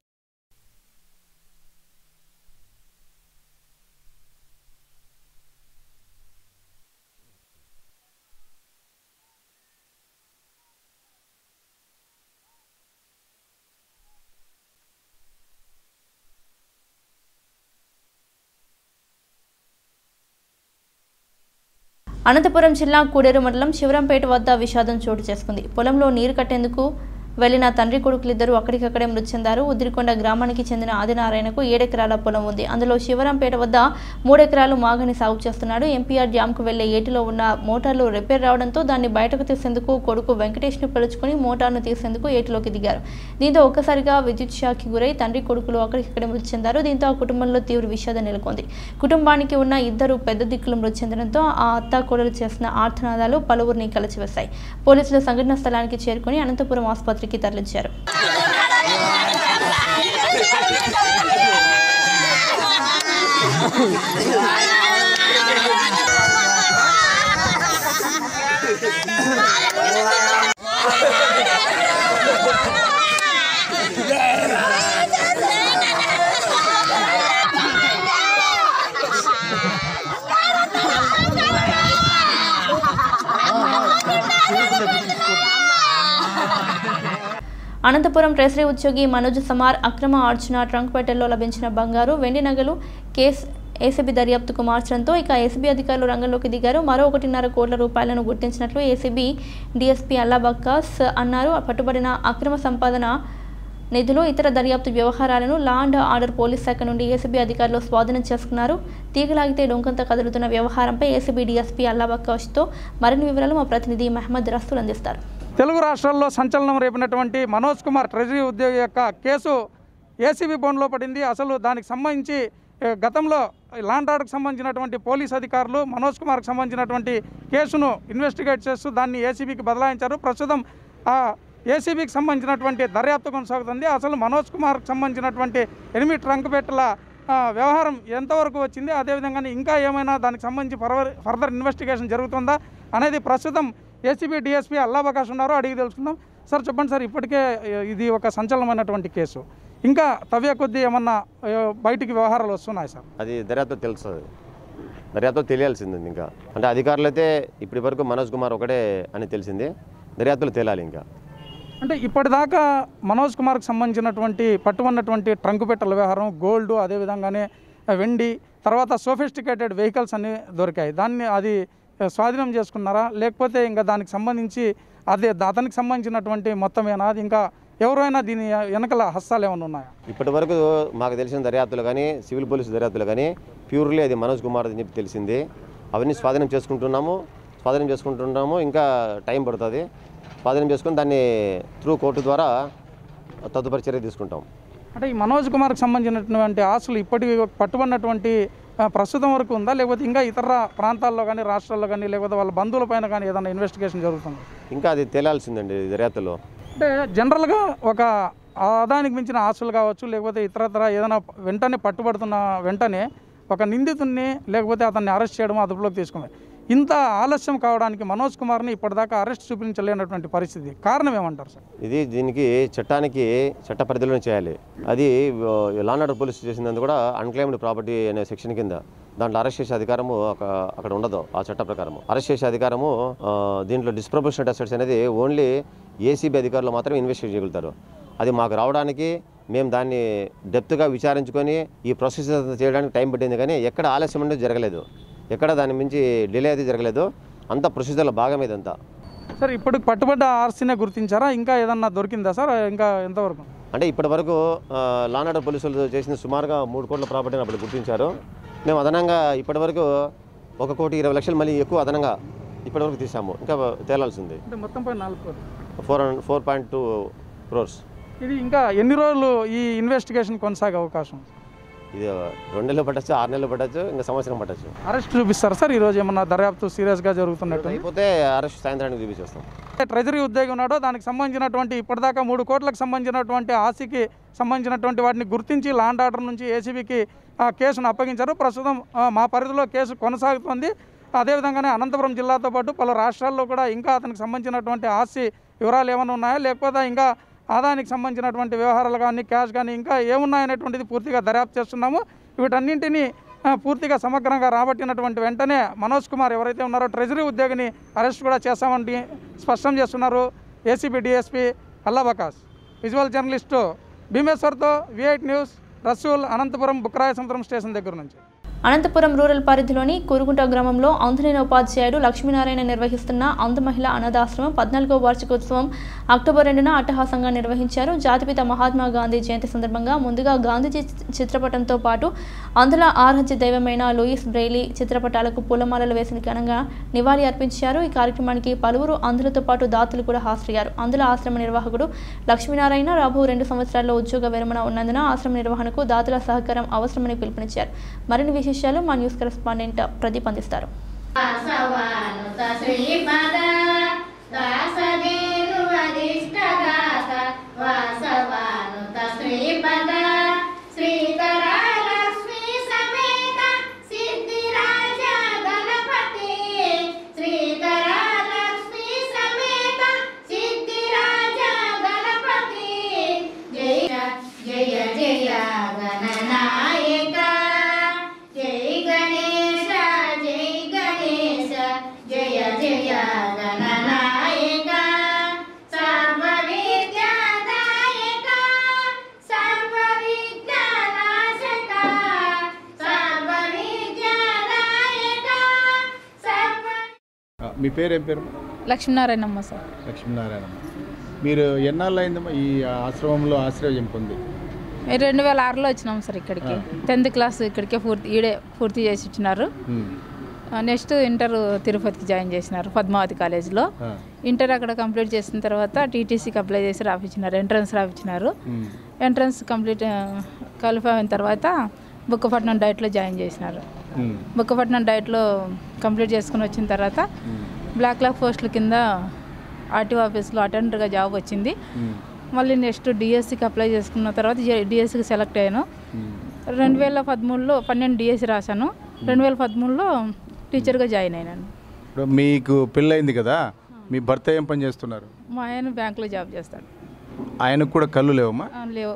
అనంతపురం జిల్లా కూడేరు మండలం శివరంపేట వద్ద విషాదం చోటు చేసుకుంది పొలంలో నీరు కట్టేందుకు వెళ్లిన తండ్రి కొడుకులిద్దరూ అక్కడికక్కడే మృతి చెందారు ఉద్రికొండ గ్రామానికి చెందిన ఆదినారాయణకు ఏడెకరాల పొలం ఉంది అందులో శివరంపేట వద్ద మూడెకరాలు మాగని సాగు చేస్తున్నాడు ఎంపీఆర్ డ్యాంకు వెళ్లే ఏటిలో ఉన్న మోటార్లు రిపేర్ రావడంతో దాన్ని బయటకు తీసేందుకు కొడుకు వెంకటేష్ను పిలుచుకుని మోటార్ను తీసేందుకు ఏటిలోకి దిగారు దీంతో ఒక్కసారిగా విద్యుత్ షాక్కి గురై తండ్రి కొడుకులు అక్కడికక్కడే మృతి చెందారు దీంతో ఆ కుటుంబంలో తీవ్ర విషాదం నెలకొంది కుటుంబానికి ఉన్న ఇద్దరు పెద్ద దిక్కులు మృతి చెందడంతో ఆ అత్త కోడలు చేసిన ఆర్తనాదాలు పలువురిని కలిచివేశాయి పోలీసులు సంఘటనా స్థలానికి చేరుకుని అనంతపురం ఆసుపత్రికి తరలించారు అనంతపురం ట్రెజరీ ఉద్యోగి మనోజ్ సమార్ అక్రమ ఆర్చన ట్రంక్ పెట్టెల్లో లభించిన బంగారు వెండి నగలు కేసు ఏసీబీ దర్యాప్తుకు మార్చడంతో ఇక ఏసీబీ అధికారులు రంగంలోకి దిగారు మరో ఒకటిన్నర కోట్ల రూపాయలను గుర్తించినట్లు ఏసీబీ డీఎస్పీ అల్లాబక్కాస్ అన్నారు పట్టుబడిన అక్రమ సంపాదన నిధులు ఇతర దర్యాప్తు వ్యవహారాలను లా అండ్ ఆర్డర్ పోలీస్ శాఖ నుండి ఏసీబీ అధికారులు స్వాధీనం చేసుకున్నారు తీగలాగితే డొంకంత కదులుతున్న వ్యవహారంపై ఏసీబీ డీఎస్పీ అల్లాబక్కాష్తో మరిన్ని వివరాలు మా ప్రతినిధి మహమ్మద్ రస్తులు అందిస్తారు తెలుగు రాష్ట్రాల్లో సంచలనం రేపినటువంటి మనోజ్ కుమార్ ట్రెజరీ ఉద్యోగి యొక్క కేసు ఏసీబీ బోన్లో పడింది అసలు దానికి సంబంధించి ఏ, గతంలో లాండ్ ఆర్డర్కి సంబంధించినటువంటి పోలీస్ అధికారులు మనోజ్ కుమార్కి సంబంధించినటువంటి కేసును ఇన్వెస్టిగేట్ చేస్తూ దాన్ని ఏసీబీకి బదలాయించారు ప్రస్తుతం ఆ ఏసీబీకి సంబంధించినటువంటి దర్యాప్తు కొనసాగుతుంది అసలు మనోజ్ కుమార్కి సంబంధించినటువంటి ఎనిమిది ట్రంక్ పెట్టల ఆ, వ్యవహారం ఎంతవరకు వచ్చింది అదేవిధంగా ఇంకా ఏమైనా దానికి సంబంధించి ఫర్దర్ ఫర్దర్ ఇన్వెస్టిగేషన్ జరుగుతుందా అనేది ప్రస్తుతం ఏసీబీ డిఎస్పీ అల్లాబకాష్ ఉన్నారు అడిగి తెలుసుకుందాం సార్ చెప్పండి సార్ ఇప్పటికే ఇది ఒక సంచలనమైనటువంటి కేసు ఇంకా తవ్వే కొద్దీ ఏమన్నా ఆ, బయటికి వ్యవహారాలు వస్తున్నాయి సార్ అది దర్యాప్తు తెలుస్తుంది దర్యాప్తు తెలియాల్సింది ఇంకా అంటే అధికారులు అయితే ఇప్పటి వరకు మనోజ్ కుమార్ ఒకటే అని తెలిసింది దర్యాప్తులు తేలాలి ఇంకా అంటే ఇప్పటిదాకా మనోజ్ కుమార్కి సంబంధించినటువంటి పట్టుకున్నటువంటి ట్రంక్ పెట్టెల వ్యవహారం గోల్డ్ అదేవిధంగానే వెండి తర్వాత సోఫిస్టికేటెడ్ వెహికల్స్ అన్ని దొరికాయి దాన్ని అది స్వాధీనం చేసుకున్నారా లేకపోతే ఇంకా దానికి సంబంధించి అదే అతనికి సంబంధించినటువంటి మొత్తమేనా అది ఇంకా ఎవరైనా దీని వెనకల హస్తాలు ఏమైనా ఉన్నాయా ఇప్పటి వరకు మాకు తెలిసిన దర్యాప్తులు కానీ సివిల్ పోలీసు దర్యాప్తులు కానీ ప్యూర్లీ అది మనోజ్ కుమార్ అని చెప్పి తెలిసింది అవన్నీ స్వాధీనం చేసుకుంటున్నాము స్వాధీనం చేసుకుంటున్నాము ఇంకా టైం పడుతుంది స్వాధీనం చేసుకుని దాన్ని త్రూ కోర్టు ద్వారా తదుపరి చర్య తీసుకుంటాం అంటే ఈ మనోజ్ కుమార్కి సంబంధించినటువంటి ఆస్తులు ఇప్పటికి పట్టుబడినటువంటి ఆ, ప్రస్తుతం వరకు ఉందా లేకపోతే ఇంకా ఇతర ప్రాంతాల్లో కానీ రాష్ట్రాల్లో కానీ లేకపోతే వాళ్ళ బంధువులపైన కానీ ఏదైనా ఇన్వెస్టిగేషన్ జరుగుతుంది ఇంకా అది తేలాల్సిందండి దర్యాప్తులో అంటే జనరల్గా ఒక ఆదానికి మించిన ఆస్తులు కావచ్చు లేకపోతే ఇతరత్ర ఏదైనా వెంటనే పట్టుబడుతున్న వెంటనే ఒక నిందితుడిని లేకపోతే అతన్ని అరెస్ట్ చేయడం అదుపులోకి తీసుకుంది ఇంత ఆలస్యం కావడానికి మనోజ్ కుమార్ని ఇప్పటిదాకా అరెస్ట్ చూపించలేనటువంటి పరిస్థితి కారణం ఏమంటారు సార్ ఇది దీనికి చట్టానికి చట్ట పరిధిలోనే చేయాలి అది లాన్ ఆర్డర్ పోలీస్ చేసినందుకు కూడా అన్క్లైమ్డ్ ప్రాపర్టీ అనే సెక్షన్ కింద దాంట్లో అరెస్ట్ చేసే అధికారము ఒక- అక్కడ ఉండదు ఆ చట్ట ప్రకారము అరెస్ట్ చేసే అధికారము ఆ, దీంట్లో డిస్ప్రపోర్షనట్ అసెట్స్ అనేది ఓన్లీ ఏసీబీ అధికారులు మాత్రమే ఇన్వెస్టిగేట్ చేయగలుగుతారు అది మాకు రావడానికి మేము దాన్ని డెప్త్గా విచారించుకొని ఈ ప్రొసెస్ చేయడానికి టైం పట్టింది కానీ ఎక్కడ ఆలస్యం అనేది జరగలేదు ఎక్కడ దాని మించి డిలే అయితే జరగలేదు అంత ప్రొసీజర్లో భాగం ఇదంతా సార్ ఇప్పుడు పట్టుబడ్డ ఆర్సీనే గుర్తించారా ఇంకా ఏదన్నా దొరికిందా సార్ ఇంకా ఎంతవరకు అంటే ఇప్పటి వరకు లాన్ ఆర్డర్ పోలీసులు చేసిన సుమారుగా మూడు కోట్ల ప్రాపర్టీని అప్పుడు గుర్తించారు మేము అదనంగా ఇప్పటి వరకు ఒక కోటి ఇరవై లక్షలు మళ్ళీ ఎక్కువ అదనంగా ఇప్పటి వరకు తీసాము ఇంకా తేలాల్సింది అంటే మొత్తం పై నాలుగు కోట్లు four four point two crores ఇది ఇంకా ఎన్ని రోజులు ఈ ఇన్వెస్టిగేషన్ కొనసాగే అవకాశం ఇది రెండు నెలలు పట్టచ్చు ఆరు నెలలు పట్టచ్చు ఇంకా సంవత్సరం పట్టచ్చు అరెస్ట్ చూపిస్తారు సార్ ఈరోజు ఏమన్నా దర్యాప్తు సీరియస్గా జరుగుతున్నట్టు అయిపోతే అరెస్ట్ సాయంత్రానికి చూపించేస్తాం ట్రెజరీ ఉద్యోగి ఉన్నాడో దానికి సంబంధించినటువంటి ఇప్పటిదాకా మూడు కోట్లకు సంబంధించినటువంటి ఆస్తికి సంబంధించినటువంటి వాటిని గుర్తించి లాండ్ ఆర్డర్ నుంచి ఏసీబీకి కేసును అప్పగించారు ప్రస్తుతం ఆ, మా పరిధిలో కేసు కొనసాగుతోంది అదేవిధంగానే అనంతపురం జిల్లాతో పాటు పలు రాష్ట్రాల్లో కూడా ఇంకా అతనికి సంబంధించినటువంటి ఆస్తి వివరాలు ఏమైనా ఉన్నాయా లేకపోతే ఇంకా ఆదాయానికి సంబంధించినటువంటి వ్యవహారాలు కానీ క్యాష్ కానీ ఇంకా ఏమున్నాయనేటువంటిది పూర్తిగా దర్యాప్తు చేస్తున్నాము వీటన్నింటినీ ఆ, పూర్తిగా సమగ్రంగా రాబట్టినటువంటి వెంటనే మనోజ్ కుమార్ ఎవరైతే ఉన్నారో ట్రెజరీ ఉద్యోగిని అరెస్ట్ కూడా చేస్తామని స్పష్టం చేస్తున్నారు ACB DSP Allabakash visual journalist భీమేశ్వర్తో విఐట్ news Rasool Anantapuram Bukkarayasamudram station దగ్గర నుంచి అనంతపురం రూరల్ పరిధిలోని కురుగుంట గ్రామంలో ఆంధ్రనేన ఉపాధ్యాయుడు లక్ష్మీనారాయణ నిర్వహిస్తున్న ఆంధ్ర మహిళా అనాథాశ్రమం పద్నాలుగో వార్షికోత్సవం అక్టోబర్ రెండున అట్టహాసంగా నిర్వహించారు జాతిపిత మహాత్మా గాంధీ జయంతి సందర్భంగా ముందుగా గాంధీజీ చిత్రపటంతో పాటు అందులో ఆరాధ్య దైవమైన లూయిస్ బ్రెయిలీ చిత్రపటాలకు పూలమాలలు వేసిన ఘనంగా నివాళి అర్పించారు ఈ కార్యక్రమానికి పలువురు అందులతో పాటు దాతలు కూడా హాజరయ్యారు అందుల ఆశ్రమ నిర్వాహకుడు లక్ష్మీనారాయణ రాబో రెండు సంవత్సరాల్లో ఉద్యోగ విరమణ ఉన్నందున ఆశ్రమ నిర్వహణకు దాతల సహకారం అవసరమని పిలుపునిచ్చారు మరిన్ని విశేషాలు మా న్యూస్ కరెస్పాండెంట్ ప్రదీప్ అందిస్తారు వాసవానుత శ్రీపద దాసదేను వరిష్టదాత వాసవానుత శ్రీపద శ్రీకర లక్ష్మీ సమేత సిద్ధిరాజ గణపతి శ్రీకర లక్ష్మీ సమేత సిద్ధిరాజ గణపతి జయ జయ జయ గణనాయక జై గణేశ జై గణేశ జయ జయ గణనాయక సర్వవిద్యాదాయక సర్వవిజ్ఞానాశక సర్వవిద్యాదాయక సర్వ ఆ, మీ పేరు ఏం పేరు లక్ష్మీనారాయణమ్మ సార్ లక్ష్మీనారాయణమ్మ మీరు ఎన్నాళ్ళు అయిందమ్మా ఈ ఆశ్రమంలో ఆశ్రయం పొంది రెండు వేల ఆరులో వచ్చినాం సార్ ఇక్కడికి టెన్త్ క్లాస్ ఇక్కడికే పూర్తి ఈడే పూర్తి చేసి ఇచ్చినారు ఉమ్. నెక్స్ట్ ఇంటర్ తిరుపతికి జాయిన్ చేసినారు పద్మావతి కాలేజ్లో ఆ. ఇంటర్ అక్కడ కంప్లీట్ చేసిన తర్వాత టీటీసీకి అప్లై చేసి రాపించినారు ఎంట్రన్స్ రాపించినారు ఉమ్. ఎంట్రన్స్ కంప్లీట్ క్వాలిఫై అయిన తర్వాత బుక్కపట్నం డైట్లో జాయిన్ చేసినారు ఉమ్. బుక్కపట్నం డైట్లో కంప్లీట్ చేసుకుని వచ్చిన తర్వాత బ్లాక్ లాక్ పోస్టుల కింద ఆర్టీఓ ఆఫీస్లో అటెండర్గా జాబ్ వచ్చింది ఉమ్. మళ్ళీ నెక్స్ట్ డిఎస్సికి అప్లై చేసుకున్న తర్వాత డిఎస్సికి సెలెక్ట్ అయ్యాను ఉమ్. రెండు వేల పదమూడులో పన్నెండు డిఎస్సి రాశాను రెండు వేల పదమూడులో టీచర్గా జాయిన్ అయినాను ఇప్పుడు మీకు పెళ్ళయింది కదా మీ భర్త ఏం పని చేస్తున్నారు మా ఆయన బ్యాంకులో జాబ్ చేస్తాడు ఆయనకు కూడా కళ్ళు లేవమ్మా ఆ, లేవు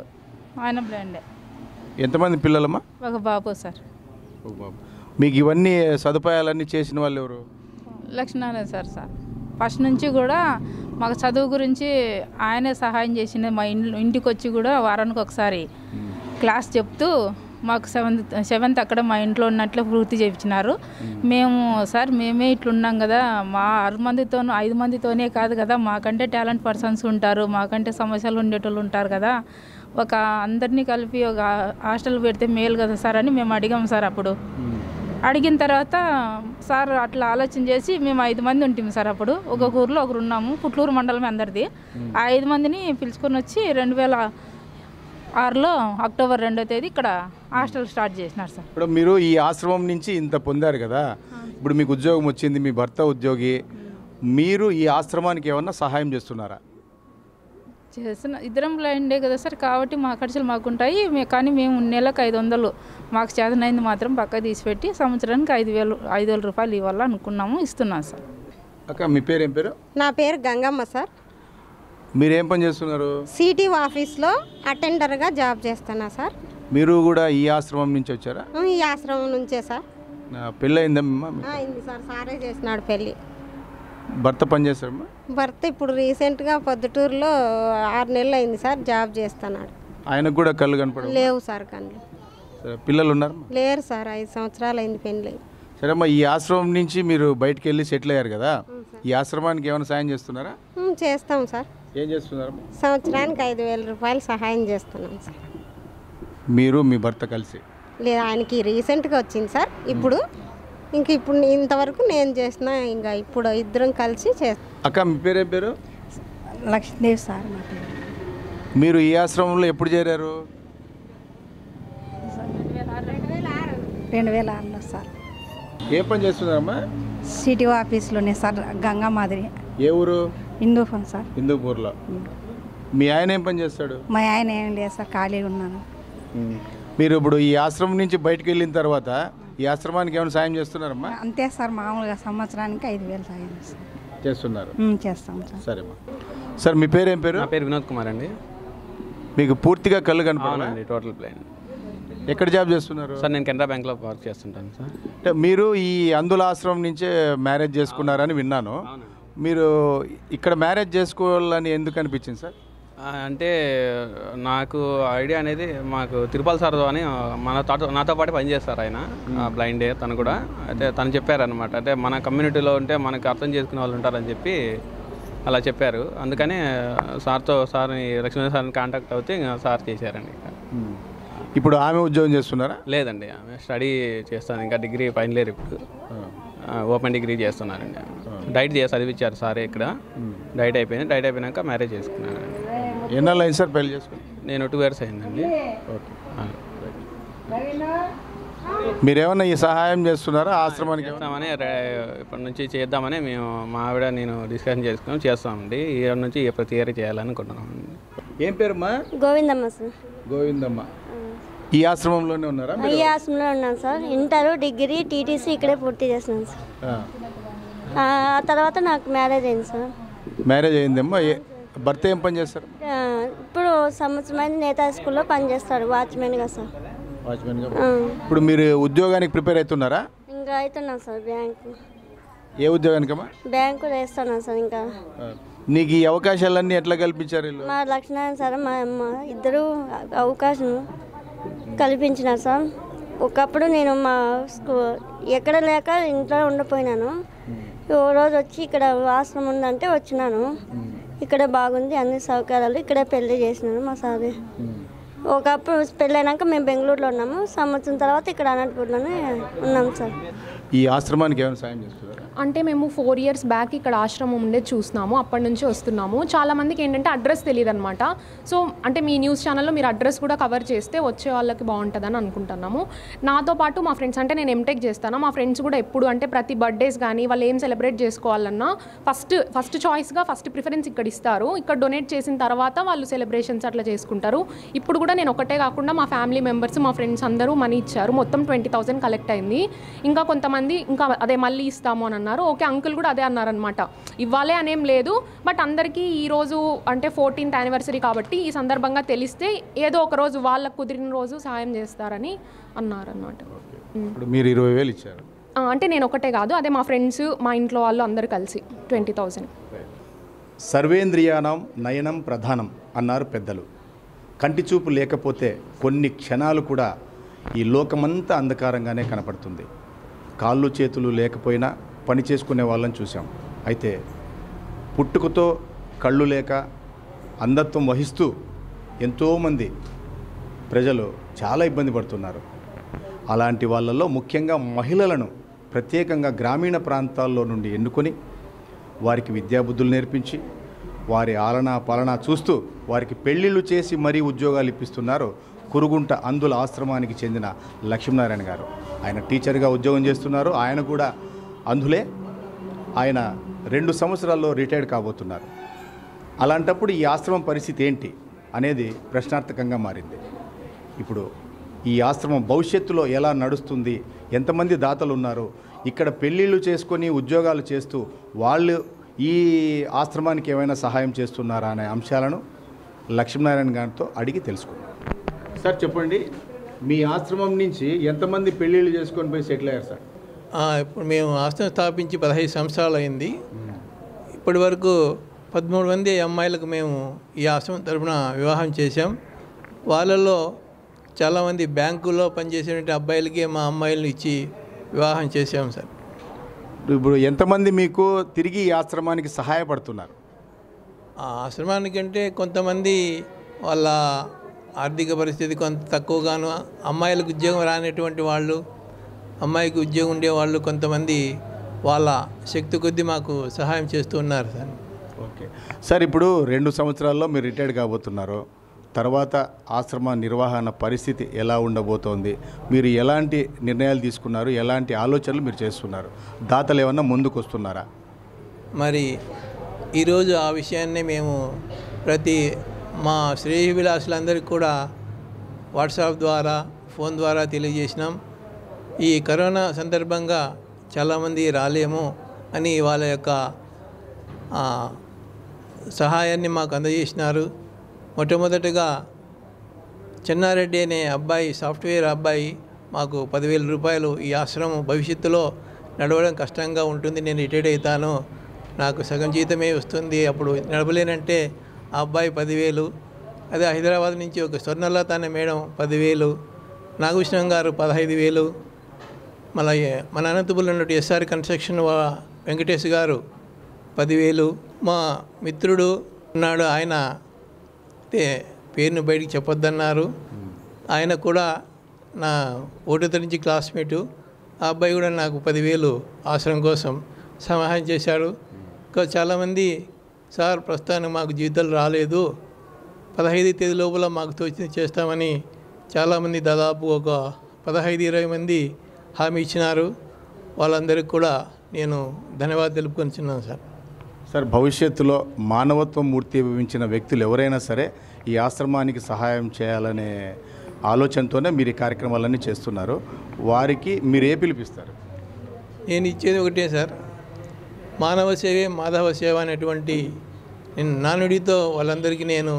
ఆయన బ్లైండే ఎంతమంది పిల్లలమ్మా ఒక బాబు సార్ ఓ బాబు మీకు ఇవన్నీ సదుపాయాలన్నీ చేసిన వాళ్ళు ఎవరు లక్ష్మీనారాయణ సార్ సార్ ఫస్ట్ నుంచి కూడా మాకు చదువు గురించి ఆయనే సహాయం చేసింది మా ఇంట్లో ఇంటికి వచ్చి కూడా వారానికి ఒకసారి క్లాస్ చెప్తూ మాకు సెవెంత్ సెవెంత్ అక్కడ మా ఇంట్లో ఉన్నట్లు పూర్తి చేయించినారు మేము సార్ మేమే ఇట్లున్నాం కదా మా ఆరు మందితోనూ ఐదు మందితోనే కాదు కదా మాకంటే టాలెంట్ పర్సన్స్ ఉంటారు మాకంటే సమస్యలు ఉండేటోళ్ళు ఉంటారు కదా ఒక అందరినీ కలిపి ఒక హాస్టల్ పెడితే మేలు కదా సార్ అని మేము అడిగాం సార్ అప్పుడు అడిగిన తర్వాత సార్ అట్లా ఆలోచన చేసి మేము ఐదు మంది ఉంటాము సార్ అప్పుడు ఒక ఊర్లో ఒకరు ఉన్నాము పుట్లూరు మండలం అందరిది ఆ ఐదు మందిని పిలుచుకొని వచ్చి రెండు వేల ఆరులో అక్టోబర్ రెండో తేదీ ఇక్కడ హాస్టల్ స్టార్ట్ చేసినారు సార్ ఇప్పుడు మీరు ఈ ఆశ్రమం నుంచి ఇంత పొందారు కదా ఇప్పుడు మీకు ఉద్యోగం వచ్చింది మీ భర్త ఉద్యోగి మీరు ఈ ఆశ్రమానికి ఏమన్నా సహాయం చేస్తున్నారా చేసిన ఇద్దరం బ్లైండే కదా సార్ కాబట్టి మా ఖర్చులు మాకుంటాయి మే కానీ మేము నెలకు ఐదు వందలు మాకు చేతనైంది మాత్రం పక్క తీసిపెట్టి సంవత్సరానికి ఐదు వేలు ఐదు వేల రూపాయలు ఇవ్వాలని అనుకున్నాము ఇస్తున్నాం సార్ అక్క మీ పేరు ఏం పేరు నా పేరు గంగమ్మ సార్ మీరు ఏం పని చేస్తున్నారు సిటీ ఆఫీస్లో అటెండర్గా జాబ్ చేస్తున్నా సార్ మీరు కూడా ఈ ఆశ్రమం నుంచి వచ్చారా ఈ ఆశ్రమం నుంచే సార్ నా పెళ్ళయిందమ్మా మీ ఆ, అయింది సార్ సారే చేసినాడు పెళ్ళి భర్త పని చేస్తారమ్మా భర్త ఇప్పుడు రీసెంట్గా పొద్దుటూరులో ఆరు నెలలు అయింది సార్ జాబ్ చేస్తున్నాడు ఆయనకు కూడా కళ్ళు కనపడవు లేవు సార్ కళ్ళు సరే పిల్లలు ఉన్నారు లేరు సార్ ఐదు సంవత్సరాలు అయింది పెళ్ళి సరే అమ్మా ఈ ఆశ్రమం నుంచి మీరు బయటికి వెళ్ళి సెటిల్ అయ్యారు కదా ఈ ఆశ్రమానికి ఏమైనా సాయం చేస్తున్నారా ఉమ్, చేస్తాం సార్ ఏం చేస్తున్నారమ్మా సంవత్సరానికి ఐదు వేల రూపాయలు సహాయం చేస్తున్నాం సార్ మీరు మీ భర్త కలిసి లేదు ఆయనకి రీసెంట్గా వచ్చింది సార్ ఇప్పుడు ఇంక ఇప్పుడు నే- ఇంతవరకు నేను చేసిన ఇంకా ఇప్పుడు ఇద్దరం కలిసి చేస్తాం అక్క మీ పేరు ఏం పేరు లక్ష్మీదేవి సార్ నా పేరు మీరు ఈ ఆశ్రమంలో ఎప్పుడు చేరారు రెండు వేల ఆరులో సార్ ఏ పని చేస్తున్నారమ్మా సిటీ ఆఫీస్లోనే సార్ గంగా మాదిరి ఏ ఊరు హిందూ ఫోన్ సార్ హిందూపూర్లో మీ ఆయన ఏం పని చేస్తాడు మా ఆయన ఏం లేదు సార్ ఖాళీగా ఉన్నాను మీరు ఇప్పుడు ఈ ఆశ్రమం నుంచి బయటకు వెళ్ళిన తర్వాత ఈ ఆశ్రమానికి ఏమైనా సాయం చేస్తున్నారమ్మా అంతే సార్ మామూలుగా సంవత్సరానికి ఐదు వేలు సాయం సార్ చేస్తున్నారు ఉమ్, చేస్తాం సార్ సరేమ్మా సార్ మీ పేరు ఏం పేరు నా పేరు వినోద్ కుమార్ అండి మీకు పూర్తిగా కళ్ళు కనపడాలా అవునండి టోటల్ ప్లేన్ ఎక్కడ జాబ్ చేస్తున్నారు సార్ నేను కెనరా బ్యాంక్లో వర్క్ చేస్తుంటాను సార్ అంటే మీరు ఈ అందుల ఆశ్రమం నుంచే మ్యారేజ్ చేసుకున్నారని విన్నాను మీరు ఇక్కడ మ్యారేజ్ చేసుకోవాలని ఎందుకు అనిపించింది సార్ ఆ, అంటే నాకు ఐడియా అనేది మాకు తిరుపతి సార్ అని మన తాతో నాతో పాటు పనిచేస్తారు ఆయన బ్లైండ్ తను కూడా అయితే తను చెప్పారనమాట అంటే మన కమ్యూనిటీలో ఉంటే మనకు అర్థం చేసుకునే వాళ్ళు ఉంటారని చెప్పి అలా చెప్పారు అందుకనే సార్తో సార్ని లక్ష్మీ సార్ని కాంటాక్ట్ అవుతే ఇంకా సార్ చేశారండి ఇప్పుడు ఆమె ఉద్యోగం చేస్తున్నారా లేదండి ఆమె స్టడీ చేస్తాను ఇంకా డిగ్రీ ఫైనల్ ఇయర్ ఇప్పుడు ఆ, ఓపెన్ డిగ్రీ చేస్తున్నారండి ఆమె. డైట్ చేసి చదివించారు సార్ ఇక్కడ డైట్ అయిపోయింది డైట్ అయిపోయినాక మ్యారేజ్ చేసుకున్నానండి ఎన్నాళ్ళు అయింది సార్ పెళ్లి చేసుకుని నేను టూ ఇయర్స్ అయిందండి ఓకే మీరేమన్నా ఈ సహాయం చేస్తున్నారా ఆశ్రమానికి ఏమన్నా? చేస్తామని రే- ఇప్పటి నుంచి చేద్దామని మేము మా ఆవిడ నేను డిస్కషన్ చేసుకుని చేస్తామండి ఈ ఇయర్ నుంచి ప్రతి ఇయర్ చేయాలనుకుంటున్నాం ఏం పేరమ్మా గోవిందమ్మ సార్ గోవిందమ్మ ఈ ఆశ్రమంలోనే ఉన్నారా మీరు? ఈ ఆశ్రమంలో ఉన్నాను సార్ ఇంటర్ డిగ్రీ టీటీసీ ఇక్కడే పూర్తి చేస్తున్నాను సార్ ఆ. ఆ ఆ తర్వాత నాకు మ్యారేజ్ అయింది సార్ మ్యారేజ్ అయిందమ్మా ఏ- భర్త ఏం పని చేస్తారు ఆ, ఇప్పుడు సంవత్సరమైన నేతా స్కూల్లో పనిచేస్తాడు వాచ్మెన్గా సార్ వాచ్మెన్గా ఆ. ఇప్పుడు మీరు ఉద్యోగానికి ప్రిపేర్ అవుతున్నారా ఇంకా అవుతున్నాను సార్ బ్యాంకు ఏ ఉద్యోగానికమ్మా బ్యాంకు వేస్తున్నాను సార్ ఇంకా ఆ. నీకు ఈ అవకాశాలన్నీ ఎట్లా కల్పించారు వీళ్ళు మా లక్ష్మీనారాయణ సార్ మా అమ్మ ఇద్దరు అవకాశం కల్పించినారు సార్ ఒకప్పుడు నేను మా స్కూ ఎక్కడ లేక ఇంట్లో ఉండిపోయినాను ఓ రోజు వచ్చి ఇక్కడ ఆశ్రమం ఉందంటే వచ్చినాను ఇక్కడ బాగుంది అన్ని సౌకర్యాలు ఇక్కడే పెళ్లి చేసినాను మా సార్ ఒకప్పుడు పెళ్ళైనాక మేము బెంగళూరులో ఉన్నాము సంవత్సరం తర్వాత ఇక్కడ అనంతపూర్లోనే ఉన్నాం సార్ ఈ ఆశ్రమానికి ఏమైనా సాయం చేస్తున్నారా అంటే మేము ఫోర్ ఇయర్స్ బ్యాక్ ఇక్కడ ఆశ్రమం ఉండేది చూస్తున్నాము అప్పటి నుంచి వస్తున్నాము చాలా మందికి ఏంటంటే అడ్రస్ తెలియదు అనమాట సో అంటే మీ న్యూస్ ఛానల్లో మీరు అడ్రస్ కూడా కవర్ చేస్తే వచ్చే వాళ్ళకి బాగుంటుందని అనుకుంటున్నాము నాతో పాటు మా ఫ్రెండ్స్ అంటే నేను ఎంటెక్ చేస్తాను మా ఫ్రెండ్స్ కూడా ఎప్పుడు అంటే ప్రతి బర్త్డేస్ కానీ వాళ్ళు ఏం సెలబ్రేట్ చేసుకోవాలన్నా ఫస్ట్ ఫస్ట్ చాయిస్గా ఫస్ట్ ప్రిఫరెన్స్ ఇక్కడ ఇస్తారు ఇక్కడ డొనేట్ చేసిన తర్వాత వాళ్ళు సెలబ్రేషన్స్ అట్లా చేసుకుంటారు ఇప్పుడు కూడా నేను ఒకటే కాకుండా మా ఫ్యామిలీ మెంబర్స్ మా ఫ్రెండ్స్ అందరూ మనీ ఇచ్చారు మొత్తం ట్వంటీ థౌసండ్ కలెక్ట్ అయింది ఇంకా కొంతమంది ఇంకా అదే మళ్ళీ ఇస్తాము అని అన్నారు అన్నారు ఓకే అంకుల్ కూడా అదే అన్నారనమాట ఇవ్వాలి అనేం లేదు బట్ అందరికీ ఈ రోజు అంటే ఫోర్టీన్త్ యానివర్సరీ కాబట్టి ఈ సందర్భంగా తెలిస్తే ఏదో ఒక రోజు వాళ్ళకు కుదిరిన రోజు సాయం చేస్తారని అన్నారనమాట ఇప్పుడు మీరు ఇరవై వేలు ఇచ్చారు అంటే నేను ఒకటే కాదు అదే మా ఫ్రెండ్స్ మా ఇంట్లో వాళ్ళు అందరు కలిసి ట్వంటీ థౌజండ్ సర్వేంద్రియానం నయనం ప్రధానం అన్నారు పెద్దలు కంటి చూపు లేకపోతే కొన్ని క్షణాలు కూడా ఈ లోకమంతా అంధకారంగానే కనపడుతుంది కాళ్ళు చేతులు లేకపోయినా పని చేసుకునే వాళ్ళని చూసాం అయితే పుట్టుకతో కళ్ళు లేక అంధత్వం వహిస్తూ ఎంతోమంది ప్రజలు చాలా ఇబ్బంది పడుతున్నారు అలాంటి వాళ్ళల్లో ముఖ్యంగా మహిళలను ప్రత్యేకంగా గ్రామీణ ప్రాంతాల్లో నుండి ఎన్నుకొని వారికి విద్యాబుద్ధులు నేర్పించి వారి ఆలనా పాలన చూస్తూ వారికి పెళ్లిళ్ళు చేసి మరీ ఉద్యోగాలు ఇప్పిస్తున్నారు కురుగుంట అందుల ఆశ్రమానికి చెందిన లక్ష్మీనారాయణ గారు ఆయన టీచర్గా ఉద్యోగం చేస్తున్నారు ఆయన కూడా అందులే ఆయన రెండు సంవత్సరాల్లో రిటైర్డ్ కాబోతున్నారు అలాంటప్పుడు ఈ ఆశ్రమం పరిస్థితి ఏంటి అనేది ప్రశ్నార్థకంగా మారింది ఇప్పుడు ఈ ఆశ్రమం భవిష్యత్తులో ఎలా నడుస్తుంది ఎంతమంది దాతలు ఉన్నారు ఇక్కడ పెళ్ళిళ్ళు చేసుకొని ఉద్యోగాలు చేస్తూ వాళ్ళు ఈ ఆశ్రమానికి ఏమైనా సహాయం చేస్తున్నారా అనే అంశాలను లక్ష్మీనారాయణ గారితో అడిగి తెలుసుకుందాం సార్ చెప్పండి మీ ఆశ్రమం నుంచి ఎంతమంది పెళ్ళిళ్ళు చేసుకొని పోయి సెటిల్ అయ్యారు సార్ ఆ, ఇప్పుడు మేము ఆశ్రమం స్థాపించి పదహైదు సంవత్సరాలు అయింది ఇప్పటి వరకు పదమూడు మంది అమ్మాయిలకు మేము ఈ ఆశ్రమం తరపున వివాహం చేశాం వాళ్ళలో చాలామంది బ్యాంకులో పనిచేసేటువంటి అబ్బాయిలకి మా అమ్మాయిలను ఇచ్చి వివాహం చేశాం సార్ ఇప్పుడు ఎంతమంది మీకు తిరిగి ఈ ఆశ్రమానికి సహాయపడుతున్నారు ఆ ఆశ్రమానికంటే కొంతమంది వాళ్ళ ఆర్థిక పరిస్థితి కొంత తక్కువగాను అమ్మాయిలకు ఉద్యోగం రానటువంటి వాళ్ళు అమ్మాయికి ఉద్యోగం ఉండేవాళ్ళు కొంతమంది వాళ్ళ శక్తి కొద్దీ మాకు సహాయం చేస్తూ ఉన్నారు సార్ ఓకే సార్ ఇప్పుడు రెండు సంవత్సరాల్లో మీరు రిటైర్డ్ కాబోతున్నారు తర్వాత ఆశ్రమ నిర్వహణ పరిస్థితి ఎలా ఉండబోతోంది మీరు ఎలాంటి నిర్ణయాలు తీసుకున్నారు ఎలాంటి ఆలోచనలు మీరు చేస్తున్నారు దాతలు ఏమన్నా ముందుకు వస్తున్నారా మరి ఈరోజు ఆ విషయాన్ని మేము ప్రతి మా శ్రేయ విలాసులందరికీ కూడా వాట్సాప్ ద్వారా ఫోన్ ద్వారా తెలియజేసినాం ఈ కరోనా సందర్భంగా చాలామంది రాలేము అని వాళ్ళ యొక్క ఆ, సహాయాన్ని మాకు అందజేసినారు మొట్టమొదటిగా చెన్నారెడ్డి అనే అబ్బాయి సాఫ్ట్వేర్ అబ్బాయి మాకు పదివేల రూపాయలు ఈ ఆశ్రమం భవిష్యత్తులో నడవడం కష్టంగా ఉంటుంది నేను రిటైర్డ్ అవుతాను నాకు సగం జీతమే వస్తుంది అప్పుడు నడవలేనంటే ఆ అబ్బాయి పదివేలు అదే హైదరాబాద్ నుంచి ఒక స్వర్ణలత అనే మేడం పదివేలు నాగభూషణం గారు పదహైదు వేలు మళ్ళీ మన అనంతపురంలో ఉన్నట్టు ఎస్ఆర్ కన్స్ట్రక్షన్ వా- వెంకటేష్ గారు పదివేలు మా మిత్రుడు ఉన్నాడు ఆయన అంటే పేరును బయటికి చెప్పొద్దన్నారు ఆయన కూడా నా ఒకటో నుంచి క్లాస్మేటు ఆ అబ్బాయి కూడా నాకు పదివేలు ఆశ్రమం కోసం సహాయం చేశాడు ఇంకా చాలామంది సార్ ప్రస్తుతానికి మాకు జీతాలు రాలేదు పదహైదు తేదీ లోపల మాకు తోచింది చేస్తామని చాలామంది దాదాపు ఒక పదహైదు ఇరవై మంది హామీ ఇచ్చినారు వాళ్ళందరికీ కూడా నేను ధన్యవాదాలు తెలుపుకొనిచున్నాను సార్ సార్ భవిష్యత్తులో మానవత్వం మూర్తిభవించిన వ్యక్తులు ఎవరైనా సరే ఈ ఆశ్రమానికి సహాయం చేయాలనే ఆలోచనతోనే మీరు ఈ కార్యక్రమాలన్నీ చేస్తున్నారు వారికి మీరు ఏ పిలిపిస్తారు నేను ఇచ్చేది ఒకటే సార్ మానవ సేవే మాధవ సేవ అనేటువంటి నేను నానుడితో వాళ్ళందరికీ నేను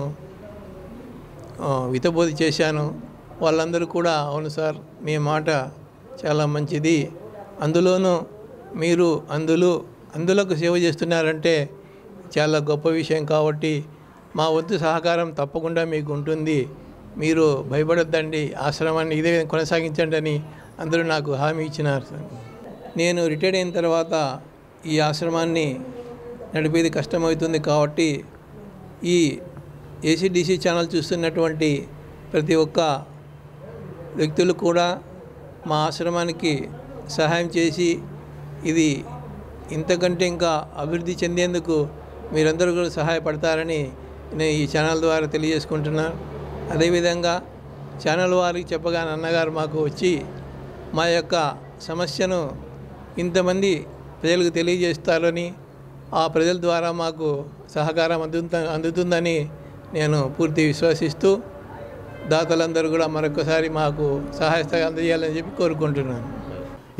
ఆ, వితబోధ చేశాను వాళ్ళందరూ కూడా అవును సార్ మీ మాట చాలా మంచిది అందులోనూ మీరు అందులో అందులకు సేవ చేస్తున్నారంటే చాలా గొప్ప విషయం కాబట్టి మా వంతు సహకారం తప్పకుండా మీకు ఉంటుంది మీరు భయపడొద్దండి ఆశ్రమాన్ని ఇదే కొనసాగించండి అని అందరూ నాకు హామీ ఇచ్చినారు సార్ నేను రిటైర్డ్ అయిన తర్వాత ఈ ఆశ్రమాన్ని నడిపేది కష్టమవుతుంది కాబట్టి ఈ ఏసీడీసీ ఛానల్ చూస్తున్నటువంటి ప్రతి ఒక్క వ్యక్తులు కూడా మా ఆశ్రమానికి సహాయం చేసి ఇది ఇంతకంటే ఇంకా అభివృద్ధి చెందేందుకు మీరందరూ కూడా సహాయపడతారని నేను ఈ ఛానల్ ద్వారా తెలియజేసుకుంటున్నాను అదేవిధంగా ఛానల్ వారికి చెప్పగానే అన్నగారు మాకు వచ్చి మా యొక్క సమస్యను ఇంతమంది ప్రజలకు తెలియజేస్తారని ఆ ప్రజల ద్వారా మాకు సహకారం అందుత అందుతుందని నేను పూర్తి విశ్వసిస్తూ దాతలందరూ కూడా మరొకసారి మాకు సహాయ సహకారం అందజేయాలని చెప్పి కోరుకుంటున్నాను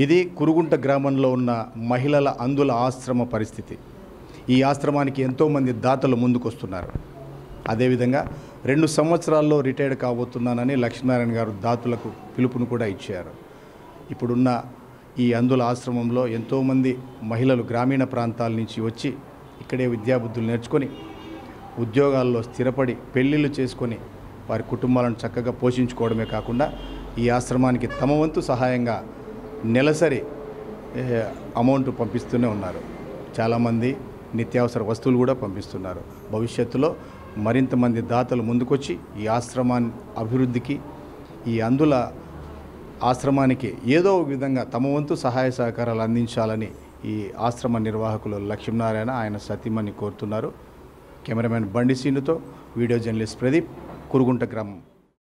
ఇది కురుగుంట గ్రామంలో ఉన్న మహిళల అందుల ఆశ్రమ పరిస్థితి ఈ ఆశ్రమానికి ఎంతోమంది దాతలు ముందుకొస్తున్నారు అదేవిధంగా రెండు సంవత్సరాల్లో రిటైర్డ్ కాబోతున్నానని లక్ష్మీనారాయణ గారు దాతులకు పిలుపును కూడా ఇచ్చారు ఇప్పుడున్న ఈ అందుల ఆశ్రమంలో ఎంతోమంది మహిళలు గ్రామీణ ప్రాంతాల నుంచి వచ్చి ఇక్కడే విద్యాబుద్ధులు నేర్చుకొని ఉద్యోగాల్లో స్థిరపడి పెళ్ళిళ్ళు చేసుకొని వారి కుటుంబాలను చక్కగా పోషించుకోవడమే కాకుండా ఈ ఆశ్రమానికి తమ వంతు సహాయంగా నెలసరి ఏ, అమౌంట్ పంపిస్తూనే ఉన్నారు చాలామంది నిత్యావసర వస్తువులు కూడా పంపిస్తున్నారు భవిష్యత్తులో మరింత మంది దాతలు ముందుకొచ్చి ఈ ఆశ్రమాన్ని అభివృద్ధికి ఈ అందుల ఆశ్రమానికి ఏదో ఒక విధంగా తమ వంతు సహాయ సహకారాలు అందించాలని ఈ ఆశ్రమ నిర్వాహకులు లక్ష్మీనారాయణ ఆయన సతీమణి కోరుతున్నారు కెమెరామెన్ బండి సీనుతో వీడియో జర్నలిస్ట్ ప్రదీప్ కురుగుంట గ్రామం